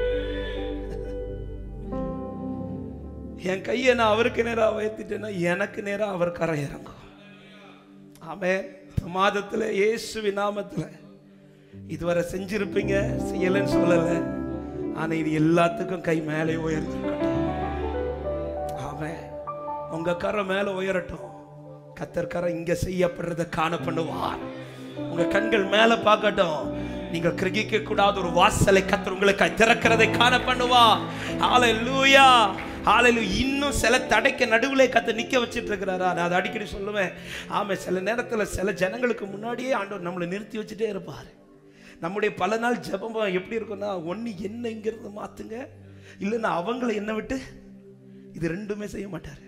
என் கையை நான் அவருக்கு நேரா வைத்துட்டேன்னா எனக்கு நேரா அவர் கரை இறங்கும் ஆமென் மாதத்துல இயேசுவின் நாமத்துல இதுவரை செஞ்சிருப்பீங்க செய்யலைன்னு சொல்லல ஆனா இது எல்லாத்துக்கும் கை மேலே உயர்ந்திருக்கட்டும் ஆமென் உங்க கரை மேல உயரட்டும் கத்தர் கரை இங்க செய்யப்படுறத காண பண்ணுவார் உங்க கண்கள் மேல பார்க்கட்டும் நீங்கள் கிரகிக்க கூடாத ஒரு வாசலை கத்தர் உங்களுக்கு திறக்கிறதை காண பண்ணுவா ஹalleluya ஹalleluya இன்னும் சில தடைக்க நடுவுல கத்த நிக்க வச்சிட்டு இருக்கிறாரா நான் அதை அடிக்கடி சொல்லுவேன் ஆமா சில நேரத்துல சில ஜனங்களுக்கு முன்னாடியே ஆண்டவர் நம்மளை நிறுத்தி வச்சுட்டே இருப்பார் நம்முடைய பல நாள் ஜெபம் எப்படி இருக்கும்னா ஒண்ணு என்ன இங்கிருந்து மாத்துங்க இல்லைன்னா அவங்கள என்ன விட்டு இது ரெண்டுமே செய்ய மாட்டார்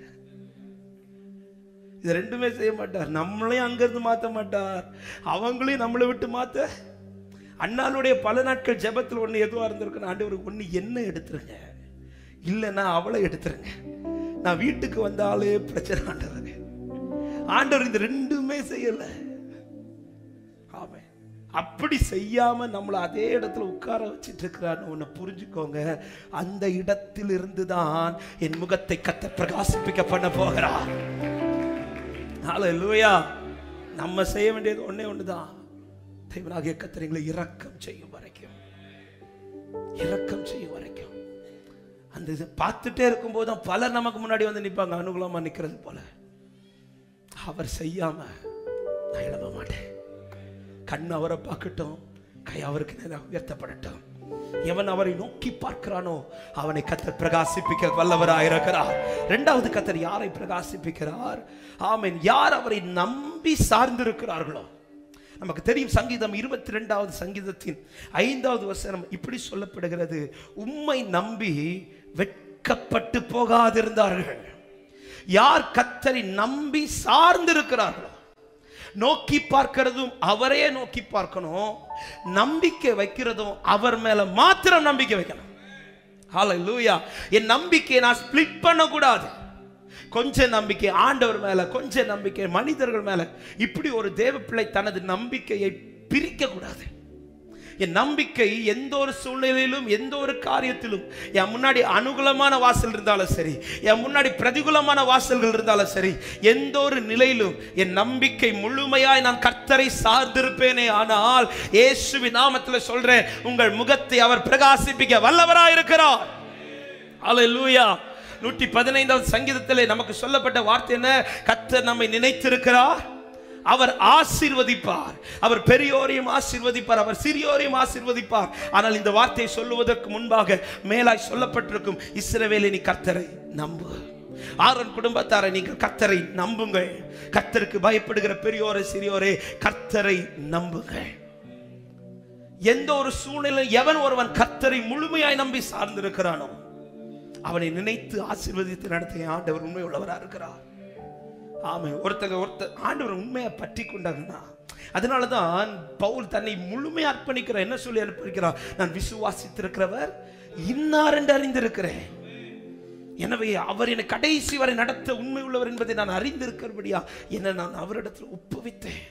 இது ரெண்டுமே செய்ய மாட்டார் நம்மளையும் அங்கிருந்து மாத்த மாட்டார் அவங்களையும் நம்மளை விட்டு மாத்த அண்ணாளுடைய பல நாட்கள் ஜெபத்தில் ஒன்று எதுவாக இருந்திருக்குன்னு ஆண்டவர் ஒன்று என்ன எடுத்துருங்க இல்லைன்னா அவளை எடுத்துருங்க நான் வீட்டுக்கு வந்தாலே பிரச்சனை ஆண்டவர் ஆண்டவர் இந்த ரெண்டுமே செய்யல ஆமென் அப்படி செய்யாம நம்மளை அதே இடத்துல உட்கார வச்சிட்டு இருக்கிறான்னு ஒன்று புரிஞ்சுக்கோங்க அந்த இடத்தில் இருந்து தான் என் முகத்தை கத்த பிரகாசிப்பிக்க பண்ண போகிறார் ஹalleluya நம்ம செய்ய வேண்டியது ஒண்ணே ஒண்ணுதான் தேவனாகிய கத்தர் எங்களை இரக்கம் செய்யும் வரைக்கும் இரக்கம் செய்யும் வரைக்கும் அந்த இது பார்த்துட்டே இருக்கும்போது தான் பலர் நமக்கு முன்னாடி வந்து நிற்பாங்க அனுகூலமா நிக்கிறது போல அவர் செய்யாம நான் எழுத மாட்டேன் கண் அவரை பார்க்கட்டும் கை அவருக்கு நேராக உயர்த்தப்படட்டும் எவன் அவரை நோக்கி பார்க்கிறானோ அவனை கத்தர் பிரகாசிப்பிக்க வல்லவராயிருக்கிறார் இரண்டாவது கத்தர் யாரை பிரகாசிப்பிக்கிறார் ஆமென் யார் அவரை நம்பி சார்ந்திருக்கிறார்களோ நமக்கு தெரியும் சங்கீதம் இருபத்தி ரெண்டாவது சங்கீதத்தின் ஐந்தாவது வசனம் இப்படி சொல்லப்படுகிறது உம்மை நம்பி வெட்கப்பட்டு போகாதிருந்தார்கள் யார் கத்தரை நம்பி சார்ந்திருக்கிறார்களோ நோக்கி பார்க்கிறதும் அவரே நோக்கி பார்க்கணும் நம்பிக்கை வைக்கிறதும் அவர் மேல மாத்திரம் நம்பிக்கை வைக்கணும் ஹalleluya என் நம்பிக்கையை நான் ஸ்ப்ளிட் பண்ண கூடாது கொஞ்ச நம்பிக்கை ஆண்டவர் மேல கொஞ்ச நம்பிக்கை மனிதர்கள் மேல இப்படி ஒரு தேவ பிள்ளை தனது நம்பிக்கையை பிரிக்க கூடாது என் நம்பிக்கை எந்த ஒரு சூழ்நிலையிலும் எந்த ஒரு காரியத்திலும் என் முன்னாடி அனுகூலமான வாசல் இருந்தாலும் சரி என் முன்னாடி பிரதிகூலமான வாசல்கள் இருந்தாலும் சரி எந்த ஒரு நிலையிலும் என் நம்பிக்கை முழுமையாய் நான் கர்த்தரை சார்ந்திருப்பேனே ஆனால் இயேசுவின் நாமத்தில் சொல்றேன் உங்கள் முகத்தை அவர் பிரகாசிப்பிக்க வல்லவராயிருக்கிறார் அல்லேலூயா நூற்றி பதினைந்தாவது சங்கீதத்திலே நமக்கு சொல்லப்பட்ட வார்த்தை என்ன கர்த்தர் நம்மை நினைத்திருக்கிறார் அவர் ஆசீர்வதிப்பார் அவர் பெரியோரையும் ஆசீர்வதிப்பார் அவர் சிறியோரையும் ஆசீர்வதிப்பார் ஆனால் இந்த வார்த்தையை சொல்லுவதற்கு முன்பாக மேலாய் சொல்லப்பட்டிருக்கும் இஸ்ரவேலை நீ கர்த்தரை நம்பு ஆரோன் குடும்பத்தாரை நீங்கள் கர்த்தரை நம்புங்கள் கர்த்தருக்கு பயப்படுகிற பெரியோரை சிறியோரே கர்த்தரை நம்புங்கள் எந்த ஒரு சூழ்நிலை எவன் ஒருவன் கர்த்தரை முழுமையாய் நம்பி சார்ந்திருக்கிறானோ அவனை நினைத்து ஆசீர்வதித்து நடத்திய ஆண்டவர் உண்மை உள்ளவரா இருக்கிறார் ஆமை ஒருத்தங்க ஒருத்தர் ஆண்டவர் உண்மையை பற்றி கொண்டாங்கன்னா அதனால தான் பவுல் தன்னை முழுமையாக அர்ப்பணிக்கிற என்ன சொல்லி அர்ப்பணிக்கிறார் நான் விசுவாசித்திருக்கிறவர் இன்னார் என்று அறிந்திருக்கிறேன் எனவே அவர் என்னை கடைசி வரை நடத்த உண்மை உள்ளவர் என்பதை நான் அறிந்திருக்கிறபடியா என்ன நான் அவரிடத்தில் ஒப்புவித்தேன்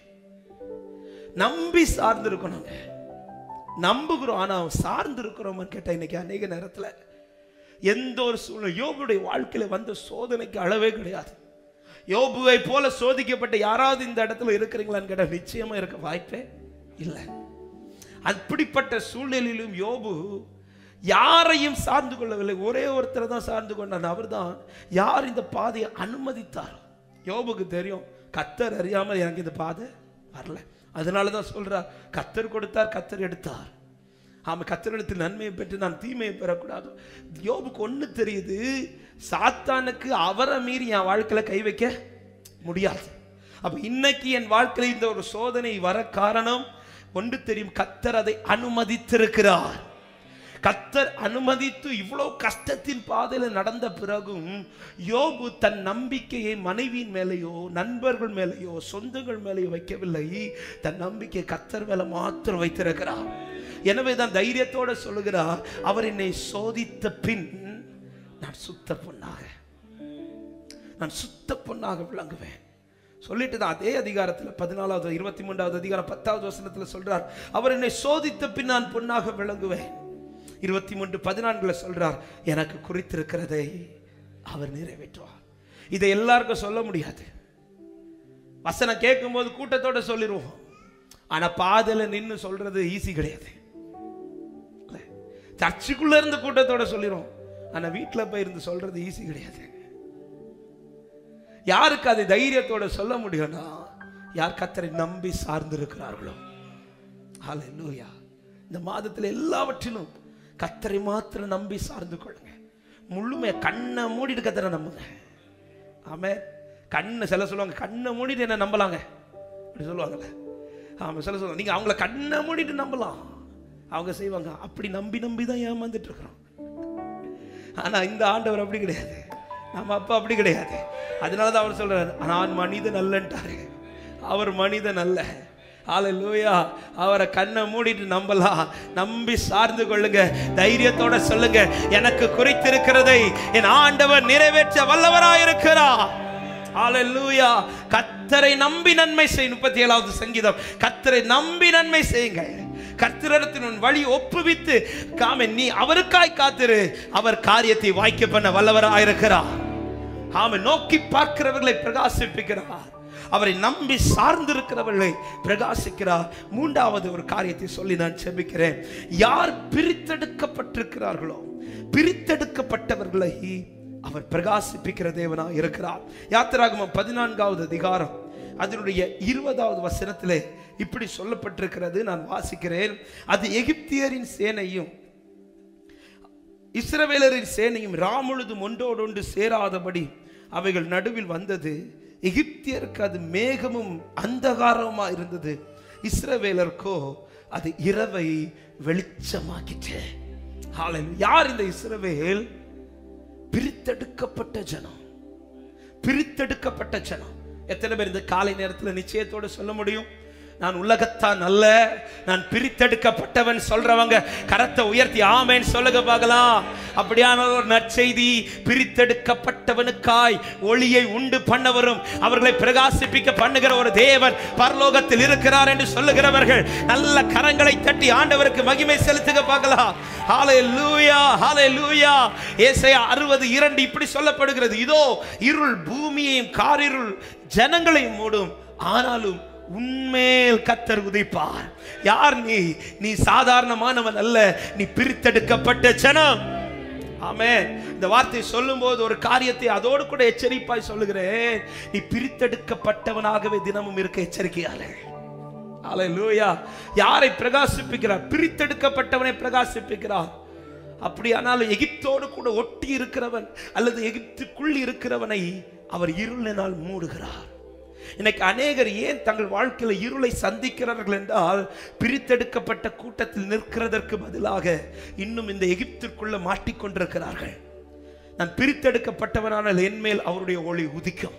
நம்பி சார்ந்திருக்கணுங்க நம்புகிறோம் ஆனா சார்ந்து இருக்கிறோம் கேட்டா இன்னைக்கு அநேக நேரத்துல எந்த ஒரு சூழ்நிலை யோபுடைய வாழ்க்கையில வந்த சோதனைக்கு அளவே கிடையாது யோபுவை போல சோதிக்கப்பட்ட யாராவது இந்த இடத்துல இருக்கிறீங்களான்னு கேட்டா நிச்சயமா இருக்க வாய்ப்பே இல்லை அப்படிப்பட்ட சூழ்நிலையிலும் யோபு யாரையும் சார்ந்து கொள்ளவில்லை ஒரே ஒருத்தரை தான் சார்ந்து கொண்டார் அவர்தான் யார் இந்த பாதையை அனுமதித்தார் யோபுக்கு தெரியும் கத்தர் அறியாமல் எனக்கு இந்த பாதை வரல அதனால தான் சொல்றார் கத்தர் கொடுத்தார் கத்தர் எடுத்தார் ஆமா கத்தரிடத்தில் நன்மையை பெற்று நான் தீமையை பெறக்கூடாது யோபுக்கு ஒண்ணு தெரியுது சாத்தானுக்கு அவரை மீறி என் வாழ்க்கையில கை வைக்க முடியாது அப்ப இன்னைக்கு என் வாழ்க்கையில் இந்த ஒரு சோதனை வர காரணம் ஒன்று தெரியும் கத்தர் அதை அனுமதித்திருக்கிறார் கத்தர் அனுமதித்து இவ்வளவு கஷ்டத்தின் பாதையில நடந்த பிறகும் யோபு தன் நம்பிக்கையை மனைவியின் மேலேயோ நண்பர்கள் மேலேயோ சொந்தங்கள் மேலேயோ வைக்கவில்லை தன் நம்பிக்கை கத்தர் மேல மாத்திரம் வைத்திருக்கிறார் எனவே தான் தைரியத்தோட சொல்லுகிறார் அவர் என்னை சோதித்த பின் நான் சுத்த பொண்ணாக நான் சுத்த பொண்ணாக விளங்குவேன் சொல்லிட்டு தான் அதே அதிகாரத்தில் பதினாலாவது இருபத்தி மூன்றாவது அதிகாரம் பத்தாவது வசனத்தில் சொல்றார் அவர் என்னை சோதித்த பின் நான் பொண்ணாக விளங்குவேன் இருபத்தி மூன்று பதினான்குல சொல்றார் எனக்கு குறித்திருக்கிறதை அவர் நிறைவேற்றுவார் இதை எல்லாருக்கும் சொல்ல முடியாது வசனம் கேட்கும்போது கூட்டத்தோட சொல்லிடுவோம் ஆனா பாதையில நின்னு சொல்றது ஈஸி கிடையாது இல்ல. சர்ச்சுக்குள்ள இருந்து கூட்டத்தோட சொல்லிடுவோம் ஆனா வீட்டுல போய் இருந்து சொல்றது ஈஸி கிடையாது யாருக்கு அதை தைரியத்தோட சொல்ல முடியும்னா யார் கத்தரை நம்பி சார்ந்து இருக்கிறார்களோ ஹalleluya இந்த மாதத்துல எல்லாவற்றிலும் கத்தரை மாத்திரம் நம்பி சார்ந்து கொள்ளுங்க முழுமையா கண்ணை மூடிட்டு கத்தரை நம்புங்க ஆமே கண்ணை சில சொல்லுவாங்க கண்ணை மூடிட்டு என்ன நம்பலாங்க அப்படி சொல்லுவாங்கல்ல ஆமா சில சொல்லுவாங்க நீங்க அவங்கள கண்ணை மூடிட்டு நம்பலாம் அவங்க செய்வாங்க அப்படி நம்பி நம்பி தான் ஏமாந்துட்டு இருக்கிறோம் ஆனா இந்த ஆண்டவர் அப்படி கிடையாது நம்ம அப்பா அப்படி கிடையாது அதனால தான் அவர் சொல்றாரு நான் மனிதன் அல்லன்ட்டாரு அவர் மனிதன் அல்ல ஹalleluya அவரை கண்ணை மூடிட்டு நம்பலாம் நம்பி சார்ந்து கொள்ளுங்க தைரியத்தோட சொல்லுங்க எனக்கு குறித்திருக்கிறதை என் ஆண்டவர் நிறைவேற்ற வல்லவராயிருக்கிறார் ஹalleluya கத்தரை நம்பி நன்மை செய் முப்பத்தி ஏழாவது சங்கீதம் கத்தரை நம்பி நன்மை செய்யுங்க கர்த்தரிடத்தின் உன் வழி ஒப்புவித்து காமே நீ அவருக்காய் காத்திரு அவர் காரியத்தை வாய்க்க பண்ண வல்லவராயிருக்கிறார் ஆமை நோக்கி பார்க்கிறவர்களை பிரகாசிப்பிக்கிறார் அவரை நம்பி சார்ந்திருக்கிறவர்களை பிரகாசிக்கிறார் மூன்றாவது ஒரு காரியத்தை சொல்லி நான் செபிக்கிறேன் யார் பிரித்தெடுக்கப்பட்டிருக்கிறார்களோ பிரித்தெடுக்கப்பட்டவர்களை அவர் பிரகாசிப்பிக்கிற தேவனா இருக்கிறார் யாத்திராகமம் பதினான்காவது அதிகாரம் அதனுடைய இருபதாவது வசனத்திலே இப்படி சொல்லப்பட்டிருக்கிறது நான் வாசிக்கிறேன் அது எகிப்தியரின் சேனையும் இஸ்ரவேலரின் சேனையும் ராமுழுதும் ஒன்றோடொன்று சேராதபடி அவைகள் நடுவில் வந்தது எகிப்தியருக்கு அது மேகமும் அந்தகாரமா இருந்தது இஸ்ரவேலருக்கோ அது இரவை வெளிச்சமாக்கிச்சு ஹalleluya. யார் இந்த இஸ்ரவேல் பிரித்தெடுக்கப்பட்ட ஜனம் பிரித்தெடுக்கப்பட்ட ஜனம் எத்தனை பேர் இந்த காலை நேரத்தில் நிச்சயத்தோட சொல்ல முடியும் நான் உலகத்தான் அல்ல நான் பிரித்தெடுக்கப்பட்டவன் சொல்றவங்க கரத்தை உயர்த்தி ஆமேன் சொல்லுங்க பார்க்கலாம் அப்படியான ஒரு நற்செய்தி பிரித்தெடுக்கப்பட்டவனுக்காய் ஒளியை உண்டு பண்ணவரும் அவர்களை பிரகாசிப்பிக்க பண்ணுகிற ஒரு தேவன் பரலோகத்தில் இருக்கிறார் என்று சொல்லுகிறவர்கள் நல்ல கரங்களை தட்டி ஆண்டவருக்கு மகிமை செலுத்துக பார்க்கலாம் ஹalleluya ஹalleluya ஏசாயா 60 இரண்டு இப்படி சொல்லப்படுகிறது இதோ இருள் பூமியையும் காரிருள் ஜனங்களையும் மூடும் ஆனாலும் உன்மேல் கத்தர் உதைப்பார் யார் நீ நீ சாதாரணமானவன் அல்ல நீ பிரித்தெடுக்கப்பட்ட ஜனம் ஆமென் இந்த வார்த்தை சொல்லும்போது ஒரு காரியத்தை அதோடு கூட எச்சரிப்பாய் சொல்லுகிறேன் நீ பிரித்தெடுக்கப்பட்டவனாகவே தினமும் இருக்க எச்சரிக்கையாளே அல்லேலூயா யாரை பிரகாசிப்பிக்கிறார் பிரித்தெடுக்கப்பட்டவனை பிரகாசிப்பிக்கிறார் அப்படியானாலும் எகிப்தோடு கூட ஒட்டி இருக்கிறவன் அல்லது எகிப்துக்குள் இருக்கிறவனை அவர் இருளினால் மூடுகிறார் இன்னைக்கு அநேகர் ஏன் தங்கள் வாழ்க்கையில் இருளை சந்திக்கிறார்கள் என்றால் பிரித்தெடுக்கப்பட்ட கூட்டத்தில் நிற்கிறதற்கு பதிலாக இன்னும் இந்த எகிப்திற்குள்ள மாட்டிக்கொண்டிருக்கிறார்கள் நான் பிரித்தெடுக்கப்பட்டவனானால் என்மேல் அவருடைய ஒளி உதிக்கும்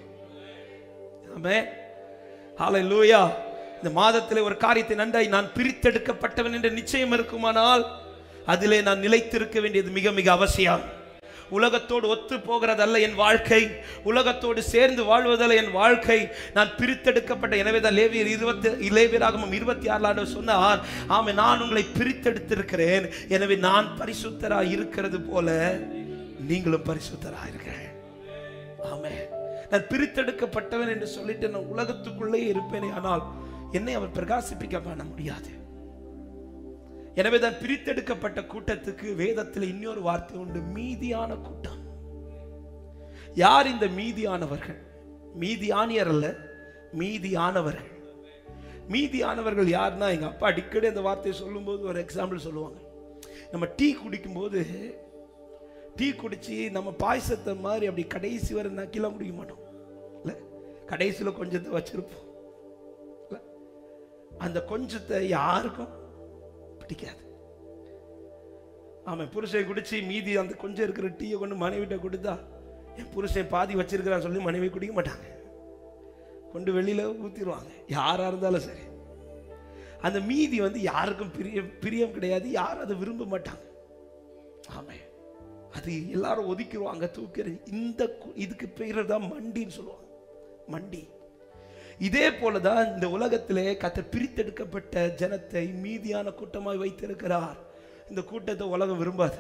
ஆமே ஹalleluya இந்த மாதத்தில் ஒரு காரியத்தை நன்றாய் நான் பிரித்தெடுக்கப்பட்டவன் என்ற நிச்சயம் இருக்குமானால் அதிலே நான் நிலைத்திருக்க வேண்டியது மிக மிக அவசியம் உலகத்தோடு ஒத்து போகிறதல்ல என் வாழ்க்கை உலகத்தோடு சேர்ந்து வாழ்வதல்ல என் வாழ்க்கை நான் பிரித்தெடுக்கப்பட்ட எனவே தான் லேவியர் இருபத்தி லேவியராகமம் இருபத்தி ஆறு சொன்னார் ஆமே நான் உங்களை பிரித்தெடுத்திருக்கிறேன் எனவே நான் பரிசுத்தராய் இருக்கிறது போல நீங்களும் பரிசுத்தராய் இருக்கிறேன் ஆமே நான் பிரித்தெடுக்கப்பட்டவன் என்று சொல்லிட்டு நான் உலகத்துக்குள்ளே இருப்பேனே ஆனால் என்னை அவர் பிரகாசிப்பிக்க பண்ண முடியாது எனவே தான் பிரித்தெடுக்கப்பட்ட கூட்டத்துக்கு வேதத்தில் இன்னொரு வார்த்தை உண்டு மீதியான கூட்டம் யார் இந்த மீதியானவர்கள் மீதியானியர் அல்ல மீதியானவர்கள் மீதியானவர்கள் யாருன்னா எங்க அப்பா அடிக்கடி அந்த வார்த்தையை சொல்லும்போது ஒரு எக்ஸாம்பிள் சொல்லுவாங்க நம்ம டீ குடிக்கும்போது டீ குடிச்சு நம்ம பாயசத்தை மாதிரி அப்படி கடைசி வரை நக்கிலாம் குடிக்க மாட்டோம் இல்லை கடைசியில் கொஞ்சத்தை வச்சிருப்போம் இல்ல? அந்த கொஞ்சத்தை யாருக்கும் பிடிக்காது ஆமாம் புருஷன் குடிச்சு மீதி அந்த கொஞ்சம் இருக்கிற டீயை கொண்டு மனைவிட்ட கொடுத்தா என் புருஷன் பாதி வச்சிருக்கிறான்னு சொல்லி மனைவி குடிக்க மாட்டாங்க கொண்டு வெளியில ஊத்திடுவாங்க யாரா இருந்தாலும் சரி அந்த மீதி வந்து யாருக்கும் பிரியம் பிரியம் கிடையாது யாரும் அதை விரும்ப மாட்டாங்க ஆமே அது எல்லாரும் ஒதுக்கிடுவாங்க தூக்கிறது இந்த கு- இதுக்கு பேர் தான் மண்டின்னு சொல்லுவாங்க மண்டி இதே போலதான் இந்த உலகத்திலே கத்த பிரித்தெடுக்கப்பட்ட ஜனத்தை மீதியான கூட்டமாய் வைத்திருக்கிறார் இந்த கூட்டத்தை உலகம் விரும்பாது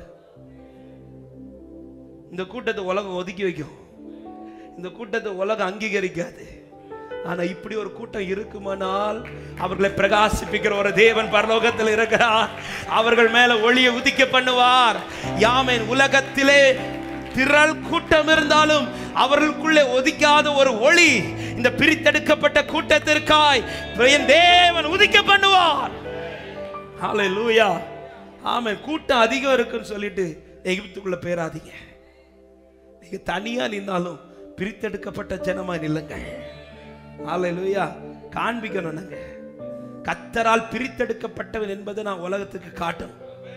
இந்த கூட்டத்தை உலகம் ஒதுக்கி வைக்கும் இந்த கூட்டத்தை உலகம் அங்கீகரிக்காது ஆனா இப்படி ஒரு கூட்டம் இருக்குமானால் அவர்களை பிரகாசிப்பிக்கிற ஒரு தேவன் பரலோகத்தில் இருக்கிறார் அவர்கள் மேல ஒளியை உதிக்க பண்ணுவார் யாமேன் உலகத்திலே திரள் கூட்டம் இருந்தாலும் அவர்களுக்குள்ளே ஒதுக்காத ஒரு ஒளி இந்த பிரித்தெடுக்கப்பட்ட கூட்டத்திற்காய் என் தேவன் உதிக்க பண்ணுவார் ஹalleluya ஆமென் கூட்டம் அதிகம் இருக்குன்னு சொல்லிட்டு எகிப்துக்குள்ள பேராதீங்க நீங்க தனியா நின்னாலும் பிரித்தெடுக்கப்பட்ட ஜனமா நில்லுங்கள் ஹalleluya காண்பிக்கணும் நாங்க கத்தரால் பிரித்தெடுக்கப்பட்டவன் என்பதை நான் உலகத்துக்கு காட்டணும்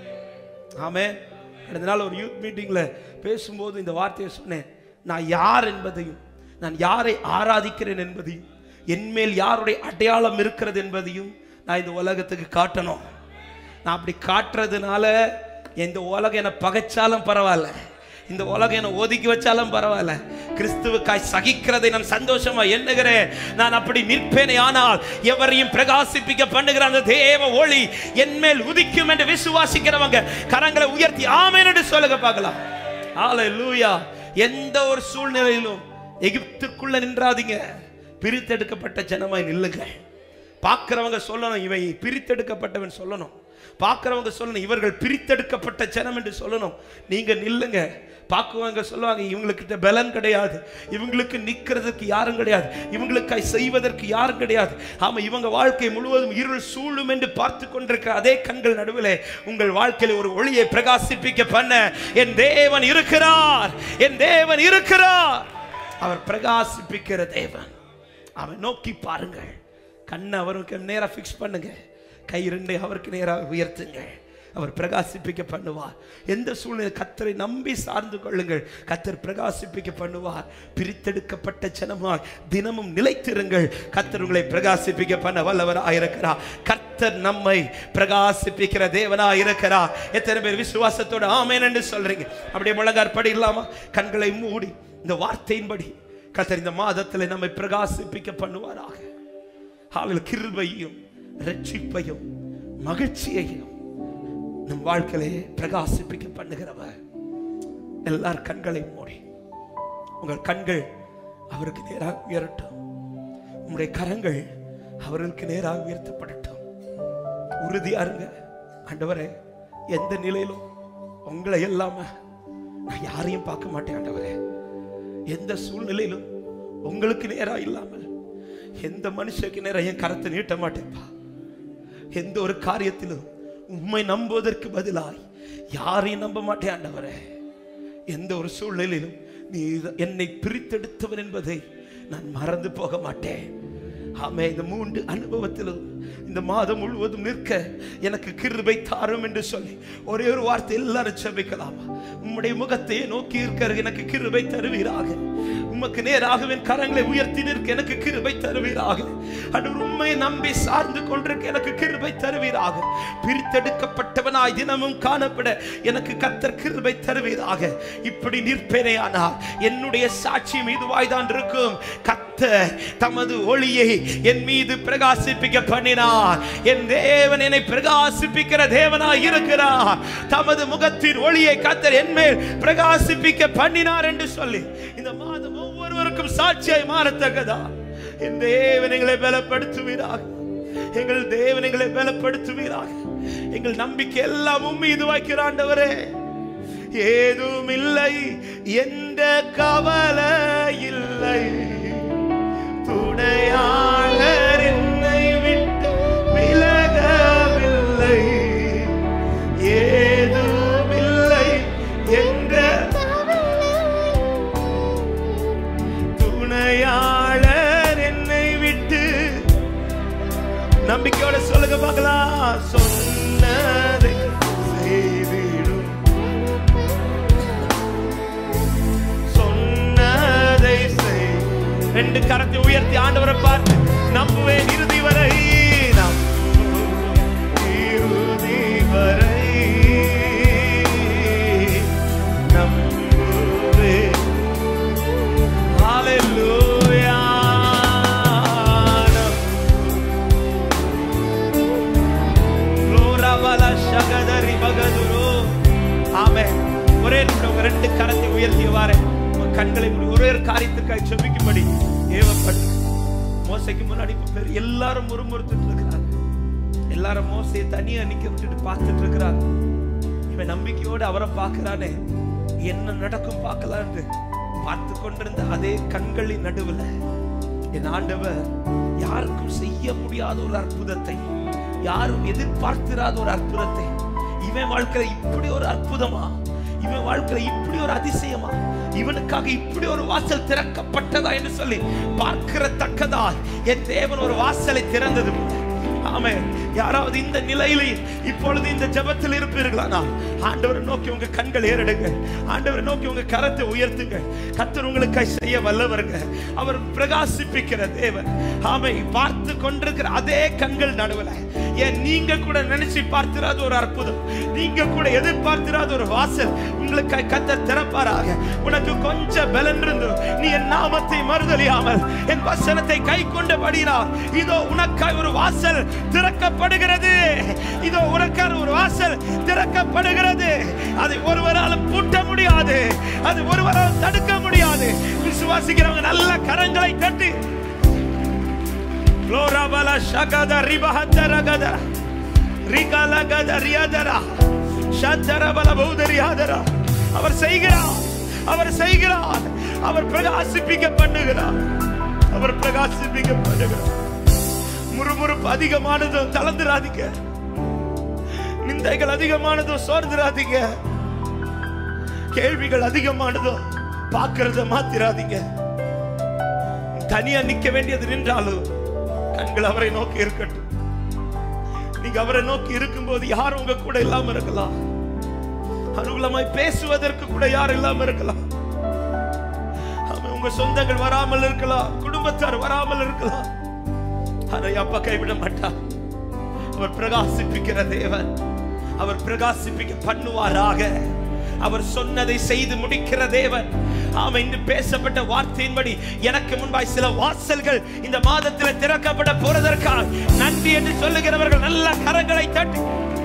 ஆமே அடுத்த நாள் ஒரு யூத் மீட்டிங்ல பேசும்போது இந்த வார்த்தையை சொன்னேன் நான் யார் என்பதையும் நான் யாரை ஆராதிக்கிறேன் என்பதையும் என்மேல் யாருடைய அடையாளம் இருக்கிறது என்பதையும் நான் இந்த உலகத்துக்கு காட்டணும் நான் அப்படி காட்டுறதுனால இந்த உலகம் என்னை பகைச்சாலும் பரவாயில்ல இந்த உலகம் என்னை ஒதுக்கி வச்சாலும் பரவாயில்ல கிறிஸ்துவுக்காய் சகிக்கிறதை நான் சந்தோஷமா எண்ணுகிறேன் நான் அப்படி நிற்பேனே ஆனால் எவரையும் பிரகாசிப்பிக்க பண்ணுகிற அந்த தேவ ஒளி என்மேல் உதிக்கும் என்று விசுவாசிக்கிறவங்க கரங்களை உயர்த்தி ஆமென் என்று சொல்லுங்க பார்க்கலாம் ஹalleluya எந்த ஒரு சூழ்நிலையிலும் எகிப்துக்குள்ள நின்றாதீங்க பிரித்தெடுக்கப்பட்ட ஜனமாய் நில்லுங்க பார்க்கிறவங்க சொல்லணும் இவை பிரித்தெடுக்கப்பட்டவன் சொல்லணும் பார்க்கிறவங்க சொல்லணும் இவர்கள் பிரித்தெடுக்கப்பட்ட ஜனம் என்று சொல்லணும் நீங்க நில்லுங்க பார்க்குவாங்க சொல்லுவாங்க இவங்களுக்கிட்ட பலன் கிடையாது இவங்களுக்கு நிக்கிறதுக்கு யாரும் கிடையாது இவங்களுக்காய் செய்வதற்கு யாரும் கிடையாது ஆமா இவங்க வாழ்க்கை முழுவதும் இருள் சூழும் என்று பார்த்து கொண்டிருக்கிற அதே கண்கள் நடுவில் உங்கள் வாழ்க்கையில் ஒரு ஒளியை பிரகாசிப்பிக்க பண்ண என் தேவன் இருக்கிறார் என் தேவன் இருக்கிறார் அவர் பிரகாசிப்பிக்கிற தேவன் அவன் நோக்கி பாருங்கள் கண்ணை அவருக்கு நேரா ஃபிக்ஸ் பண்ணுங்க கை ரெண்டை அவருக்கு நேராக உயர்த்துங்கள் அவர் பிரகாசிப்பிக்க பண்ணுவார் எந்த சூழ்நிலை கத்தரை நம்பி சார்ந்து கொள்ளுங்கள் கத்தர் பிரகாசிப்பிக்க பண்ணுவார் பிரித்தெடுக்கப்பட்ட ஜனமாய் தினமும் நிலைத்திருங்கள் கத்தர் உங்களை பிரகாசிப்பிக்க பண்ண வல்லவராக இருக்கிறார் கர்த்தர் நம்மை பிரகாசிப்பிக்கிற தேவனாக இருக்கிறார் எத்தனை பேர் விசுவாசத்தோட ஆமேன் என்று சொல்றீங்க அப்படியே முழங்கார் படி இல்லாம கண்களை மூடி இந்த வார்த்தையின்படி கத்தர் இந்த மாதத்தில் நம்மை பிரகாசிப்பிக்க பண்ணுவாராக அவள் கிருபையும் ரட்சிப்பையும் மகிழ்ச்சியையும் நம் வாழ்க்கையிலே பிரகாசிப்பிக்க பண்ணுகிறவர் எல்லார் கண்களை மூடி உங்கள் கண்கள் அவருக்கு நேராக உயரட்டும் உங்களுடைய கரங்கள் அவர்களுக்கு நேராக உயர்த்தப்படட்டும் உறுதியா இருங்க ஆண்டவரே எந்த நிலையிலும் உங்களை இல்லாம நான் யாரையும் பார்க்க மாட்டேன் ஆண்டவரே எந்த சூழ்நிலையிலும் உங்களுக்கு நேரா இல்லாமல் எந்த மனுஷனுக்கு நேரா என் கரத்தை நீட்ட மாட்டேன்ப்பா எந்த ஒரு காரியத்திலும் உண்மை நம்புவதற்கு பதிலாய் யாரையும் நம்ப மாட்டேன் ஆண்டவரே எந்த ஒரு சூழ்நிலையிலும் நீ என்னை பிரித்தெடுத்தவன் என்பதை நான் மறந்து போக மாட்டேன் ஆமே இந்த மூன்று அனுபவத்திலும் இந்த மாதம் முழுவதும் நிற்க எனக்கு கிருபை தாரும் என்று சொல்லி ஒரே ஒரு வார்த்தை எல்லாரும் செபிக்கலாமா உம்முடைய முகத்தை நோக்கி இருக்கிற எனக்கு கிருபை தருவீராக உமக்கு நேராக என் கரங்களை உயர்த்தி நிற்க எனக்கு கிருபை தருவீராக அன்று உண்மை நம்பி சார்ந்து கொண்டிருக்க எனக்கு கிருபை தருவீராக பிரித்தெடுக்கப்பட்டவனாய் தினமும் காணப்பட எனக்கு கத்தர் கிருபை தருவீராக இப்படி நிற்பேனே ஆனால் என்னுடைய சாட்சியம் இதுவாய் தான் இருக்கும் கத்தர் தமது ஒளியை என் மீது பிரகாசிப்பிக்க பண்ணினார் என் தேவன் என்னை பிரகாசிப்பிக்கிற தேவனாய் இருக்கிறார் தமது முகத்தின் ஒளியை கத்தர் என் மேல் பிரகாசிப்பிக்க பண்ணினார் என்று சொல்லி இந்த மாதம் ஒவ்வொருவருக்கும் சாட்சியாய் மாறத்தக்கதா என் தேவன் எங்களை பலப்படுத்துவீராக எங்கள் தேவன் எங்களை பலப்படுத்துவீராக எங்கள் நம்பிக்கை எல்லாம் உண்மை இது வைக்கிறாண்டவரே ஏதும் இல்லை எந்த கவலை இல்லை துணையாளர் என்னை விட்டு விலகவில்லை ஏதும் இல்லை என்ற துணையாளர் என்னை விட்டு நம்பிக்கையோட சொல்லுங்க பார்க்கலாம் சொன்னதை செய்திடும் சொன்னதை செய் ரெண்டு கரத்தை உயர்த்தி ஆண்டவரை பார்த்து நம்புவேன் இறுதி வரை நம்புவேன் இறுதி வரை நம்புவேன் Hallelujah. லோராவலா ஷகதரி பகதுரு. ஆமென். ஒரே நிமிடம் உங்க ரெண்டு கரத்தை உயர்த்தியவாறு உங்க கண்களை மூடி ஒரே ஒரு காரியத்திற்காக செபிக்கும்படி ஏவப்பட்டு மோசைக்கு முன்னாடி இப்ப பேர் எல்லாரும் முறுமுறுத்துட்டு இருக்கிறாங்க எல்லாரும் மோசையை தனியா நிக்க விட்டுட்டு பார்த்துட்டு இருக்கிறாங்க இவன் நம்பிக்கையோடு அவரை பார்க்கிறானே என்ன நடக்கும் பார்க்கலான்னு பார்த்து கொண்டிருந்த அதே கண்களின் நடுவுல என் ஆண்டவர் யாருக்கும் செய்ய முடியாத ஒரு அற்புதத்தை யாரும் எதிர்பார்த்திராத ஒரு அற்புதத்தை இவன் வாழ்க்கையில இப்படி ஒரு அற்புதமா இவன் வாழ்க்கையில இப்படி ஒரு அதிசயமா இவனுக்காக இப்படி ஒரு வாசல் திறக்கப்பட்டதா என்று சொல்லி பார்க்கிற தக்கதா என் தேவன் ஒரு வாசலை திறந்தது ஆமென் யாராவது இந்த நிலையிலே இப்பொழுது இந்த ஜெபத்தில் இருப்பீர்களானா ஆண்டவரை நோக்கி உங்க கண்கள் ஏறடுங்க ஆண்டவரை நோக்கி உங்க கரத்தை உயர்த்துங்க கத்தர் உங்களுக்கு செய்ய வல்லவருங்க அவர் பிரகாசிப்பிக்கிற தேவன் ஆமை பார்த்து கொண்டிருக்கிற அதே கண்கள் நடுவுல ஏன் நீங்க கூட நினைச்சு பார்த்திராத ஒரு அற்புதம் நீங்க கூட எதிர்பார்த்திராத ஒரு வாசல் உங்களுக்கு கத்தர் திறப்பாராக உனக்கு கொஞ்சம் பலன் இருந்து நீ என் நாமத்தை மறுதலியாமல் என் வசனத்தை கை கொண்டபடினார் இதோ உனக்காய் ஒரு வாசல் திறக்கப்படுகிறது இதோ உனக்கான ஒரு வாசல் திறக்கப்படுகிறது அதை ஒருவராலும் பூட்ட முடியாது அது ஒருவரால் தடுக்க முடியாது விசுவாசிக்கிறவங்க நல்ல கரங்களை தட்டி லோராபல ஷகத ரிபஹத்தரகத ரிகலகத ரியதரா ஷத்தரபல பௌதரியாதரா அவர் செய்கிறார் அவர் செய்கிறார் அவர் பிரகாசிப்பிக்க பண்ணுகிறார் அவர் பிரகாசிப்பிக்க பண்ணுகிறார் முறுமுறுப்பு அதிகமானதும் தளர்ந்துராதீங்க நிந்தைகள் அதிகமானதும் சோர்ந்துராதீங்க கேள்விகள் அதிகமானதும் பார்க்கறத மாத்திராதீங்க தனியா நிக்க வேண்டியது நின்றாலும் கண்கள் அவரை நோக்கி இருக்கட்டும் நீங்க அவரை நோக்கி இருக்கும்போது யாரும் உங்க கூட இல்லாம இருக்கலாம் அனுகூலமாய் பேசுவதற்கு கூட யாரும் இல்லாம இருக்கலாம் ஆமா, உங்க சொந்தங்கள் வராமல் இருக்கலாம் குடும்பத்தார் வராமல் இருக்கலாம் அதை அப்பா கைவிட மாட்டார் அவர் பிரகாசிப்பிக்கிற தேவன் அவர் பிரகாசிப்பிக்க பண்ணுவாராக அவர் சொன்னதை செய்து முடிக்கிற தேவன் ஆமா இன்று பேசப்பட்ட வார்த்தையின்படி எனக்கு முன்பாய் சில வாசல்கள் இந்த மாதத்தில் திறக்கப்பட போறதற்காக நன்றி என்று சொல்லுகிறவர்கள் நல்ல கரங்களை தட்டி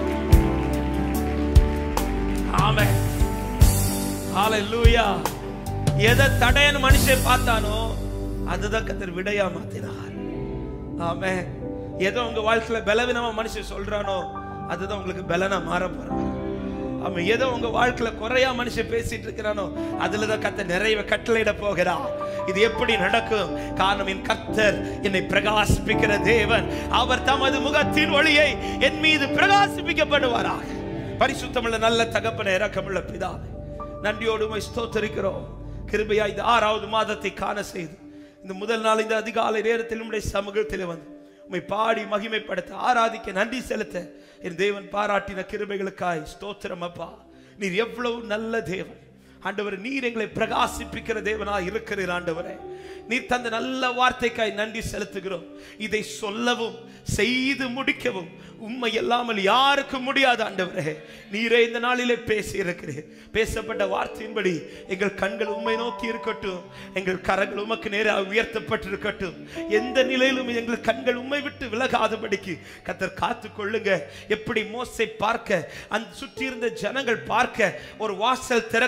ஆமே ஹalleluya எதை தடையன்னு மனுஷன் பார்த்தானோ அதுதான் கத்தர் விடையா மாத்தினார் ஆமே ஏதோ உங்க வாழ்க்கையில பலவீனமா மனுஷன் சொல்றானோ அதுதான் உங்களுக்கு பலனா மாற போறான் ஆமா ஏதோ உங்க வாழ்க்கையில குறையா மனுஷன் பேசிட்டு இருக்கிறானோ அதுலதான் கத்த நிறைய கட்டளையிட போகிறா இது எப்படி நடக்கும் காரணம் என் கர்த்தர் என்னை பிரகாசிப்பிக்கிற தேவன் அவர் தமது முகத்தின் ஒளியை என் மீது பிரகாசிப்பிக்கப்படுவாராக பரிசுத்தமுள்ள நல்ல தகப்பன இறக்கமுள்ள பிதாவே நன்றியோடு உம்மை ஸ்தோத்தரிக்கிறோம் கிருபையா இந்த ஆறாவது மாதத்தை காண செய்து இந்த முதல் நாள் இந்த அதிகாலை நேரத்தில் உம்முடைய சமூகத்தில் வந்து உம்மை பாடி மகிமைப்படுத்த ஆராதிக்க நன்றி செலுத்த என் தேவன் பாராட்டின கிருபைகளுக்காய் ஸ்தோத்திரம் அப்பா நீர் எவ்வளவு நல்ல தேவன் ஆண்டவர் நீர் எங்களை பிரகாசிப்பிக்கிற தேவனா இருக்கிறீர் ஆண்டவரே நீர் தந்த நல்ல வார்த்தைக்காய் நன்றி செலுத்துகிறோம் இதை சொல்லவும் செய்து முடிக்கவும் உண்மை இல்லாமல் யாருக்கும் முடியாது ஆண்டவரே நீரே இந்த நாளிலே பேசி இருக்கிறீர் பேசப்பட்ட வார்த்தையின்படி எங்கள் கண்கள் உண்மை நோக்கி இருக்கட்டும் எங்கள் கரங்கள் உமக்கு நேராக உயர்த்தப்பட்டிருக்கட்டும் எந்த நிலையிலும் எங்கள் கண்கள் உண்மை விட்டு விலகாதபடிக்கு கத்தர் காத்து கொள்ளுங்க எப்படி மோசை பார்க்க அந்த சுற்றி இருந்த ஜனங்கள் பார்க்க ஒரு வாசல் திறக்கப்பட்டது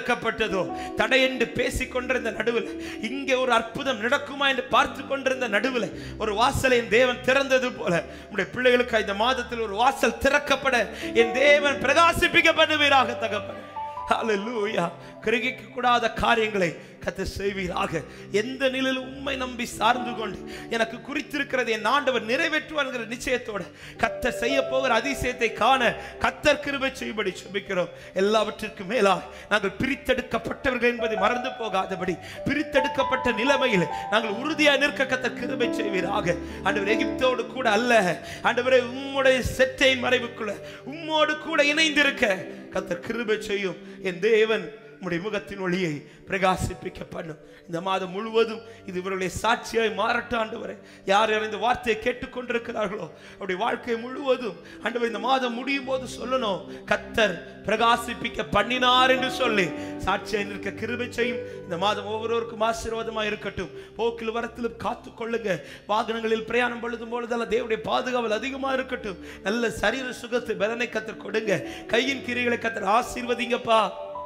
தடைப்பட்டதோ தடை என்று பேசிக் கொண்டிருந்த நடுவில் இங்கே ஒரு அற்புதம் நடக்குமா என்று பார்த்து கொண்டிருந்த நடுவில் ஒரு வாசலை என் தேவன் திறந்தது போல உடைய பிள்ளைகளுக்கு இந்த மாதத்தில் ஒரு வாசல் திறக்கப்பட என் தேவன் பிரகாசிப்பிக்கப்படுவீராக தகப்பன ஹalleluya கிரகிக்க கூடாத காரியங்களை கத்த செய்வீராக எந்த நிலையில் உண்மை நம்பி சார்ந்து கொண்டு எனக்கு குறித்திருக்கிறது என் ஆண்டவர் நிறைவேற்றுவார்ங்கிற நிச்சயத்தோட கத்தர் செய்ய போகிற அதிசயத்தை காண கத்தர் கிருபை செய்யும்படி சுபிக்கிறோம் எல்லாவற்றிற்கும் மேலாய் நாங்கள் பிரித்தெடுக்கப்பட்டவர்கள் என்பதை மறந்து போகாதபடி பிரித்தெடுக்கப்பட்ட நிலைமையில் நாங்கள் உறுதியாக நிற்க கத்தர் கிருபை செய்வீராக ஆண்டவர் எகிப்தோடு கூட அல்ல ஆண்டவரே உம்முடைய செட்டையின் மறைவுக்குள்ள உம்மோடு கூட இணைந்திருக்க கத்தர் கிருபை செய்யும் என் தேவன் உம்முடைய முகத்தின் ஒளியை பிரகாசிப்பிக்க பண்ணும் இந்த மாதம் முழுவதும் இது இவருடைய சாட்சியாய் மாறட்டும் ஆண்டவரே யார் யார் இந்த வார்த்தையை கேட்டுக்கொண்டிருக்கிறார்களோ அவருடைய வாழ்க்கை முழுவதும் ஆண்டவர் இந்த மாதம் முடியும் போது சொல்லணும் கத்தர் பிரகாசிப்பிக்க பண்ணினார் என்று சொல்லி சாட்சியாய் நிற்க கிருபை செய்யும் இந்த மாதம் ஒவ்வொருவருக்கும் ஆசீர்வாதமாக இருக்கட்டும் போக்கில் வரத்திலும் காத்து கொள்ளுங்க வாகனங்களில் பிரயாணம் பொழுதும் பொழுதெல்லாம் தேவனுடைய பாதுகாவல் அதிகமாக இருக்கட்டும் நல்ல சரீர சுகத்தை பலனை கத்தர் கொடுங்க கையின் கிரிகளை கத்தர் ஆசீர்வதிங்கப்பா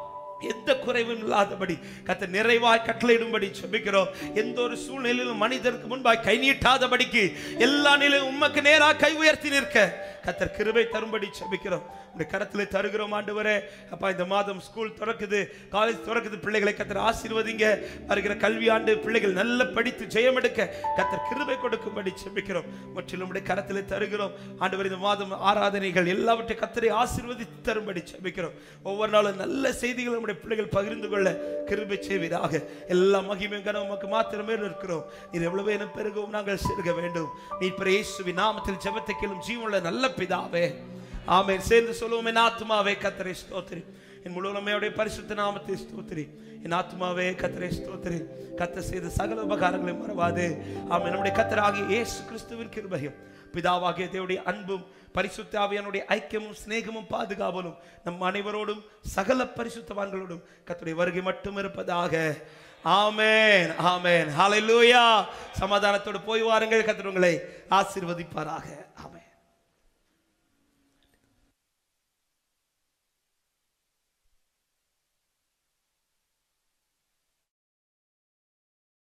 எந்த குறைவும் இல்லாதபடி கத்த நிறைவாய் கட்டளையிடும்படி செபிக்கிறோம் எந்த ஒரு சூழ்நிலையிலும் மனிதருக்கு முன்பாய் கை நீட்டாதபடிக்கு எல்லா நிலையும் உமக்கு நேராக கை உயர்த்தி நிற்க கத்தர் கிருபை தரும்படி செபிக்கிறோம் உடைய கரத்தில் தருகிறோம் ஆண்டவரே அப்பா இந்த மாதம் ஸ்கூல் திறக்குது காலேஜ் திறக்குது பிள்ளைகளை கத்தர் ஆசீர்வதிங்க வருகிற கல்வி ஆண்டு பிள்ளைகள் நல்ல படித்து ஜெயம் எடுக்க கத்தர் கிருபை கொடுக்கும்படி செபிக்கிறோம் முற்றிலும் உடைய கரத்தில் தருகிறோம் ஆண்டவர் இந்த மாதம் ஆராதனைகள் எல்லாவற்றை கத்தரை ஆசீர்வதித்து தரும்படி செபிக்கிறோம் ஒவ்வொரு நாளும் நல்ல செய்திகளை நம்முடைய பிள்ளைகள் பகிர்ந்து கொள்ள கிருபை செய்வீராக எல்லா மகிமையும் கனவு உமக்கு மாத்திரமே இருக்கிறோம் நீர் எவ்வளவு என பெருகவும் நாங்கள் சிறுக வேண்டும் நீ பிரேசுவி நாமத்தில் ஜெபத்தை கேளும் ஜீவனுள்ள நல்ல பிதாவே ஆமென் சேர்ந்து சொல்லுவோம் என் ஆத்மாவே கத்தரை ஸ்தோத்திரி என் முழுமையுடைய பரிசுத்த நாமத்தை ஸ்தோத்திரி என் ஆத்மாவே கத்தரை ஸ்தோத்திரி கத்த செய்த சகல உபகாரங்களை மறவாது ஆமென் நம்முடைய கத்தராகிய இயேசு கிறிஸ்துவின் கிருபையும் பிதாவாகிய தேவனுடைய அன்பும் பரிசுத்த ஆவியானுடைய ஐக்கியமும் சிநேகமும் பாதுகாவலும் நம் அனைவரோடும் சகல பரிசுத்தவான்களோடும் கர்த்தருடைய வருகை மட்டும் இருப்பதாக ஆமென் ஆமென் ஹalleluya சமாதானத்தோடு போய் வாருங்கள் கர்த்தர் உங்களை ஆசீர்வதிப்பாராக ஆமென்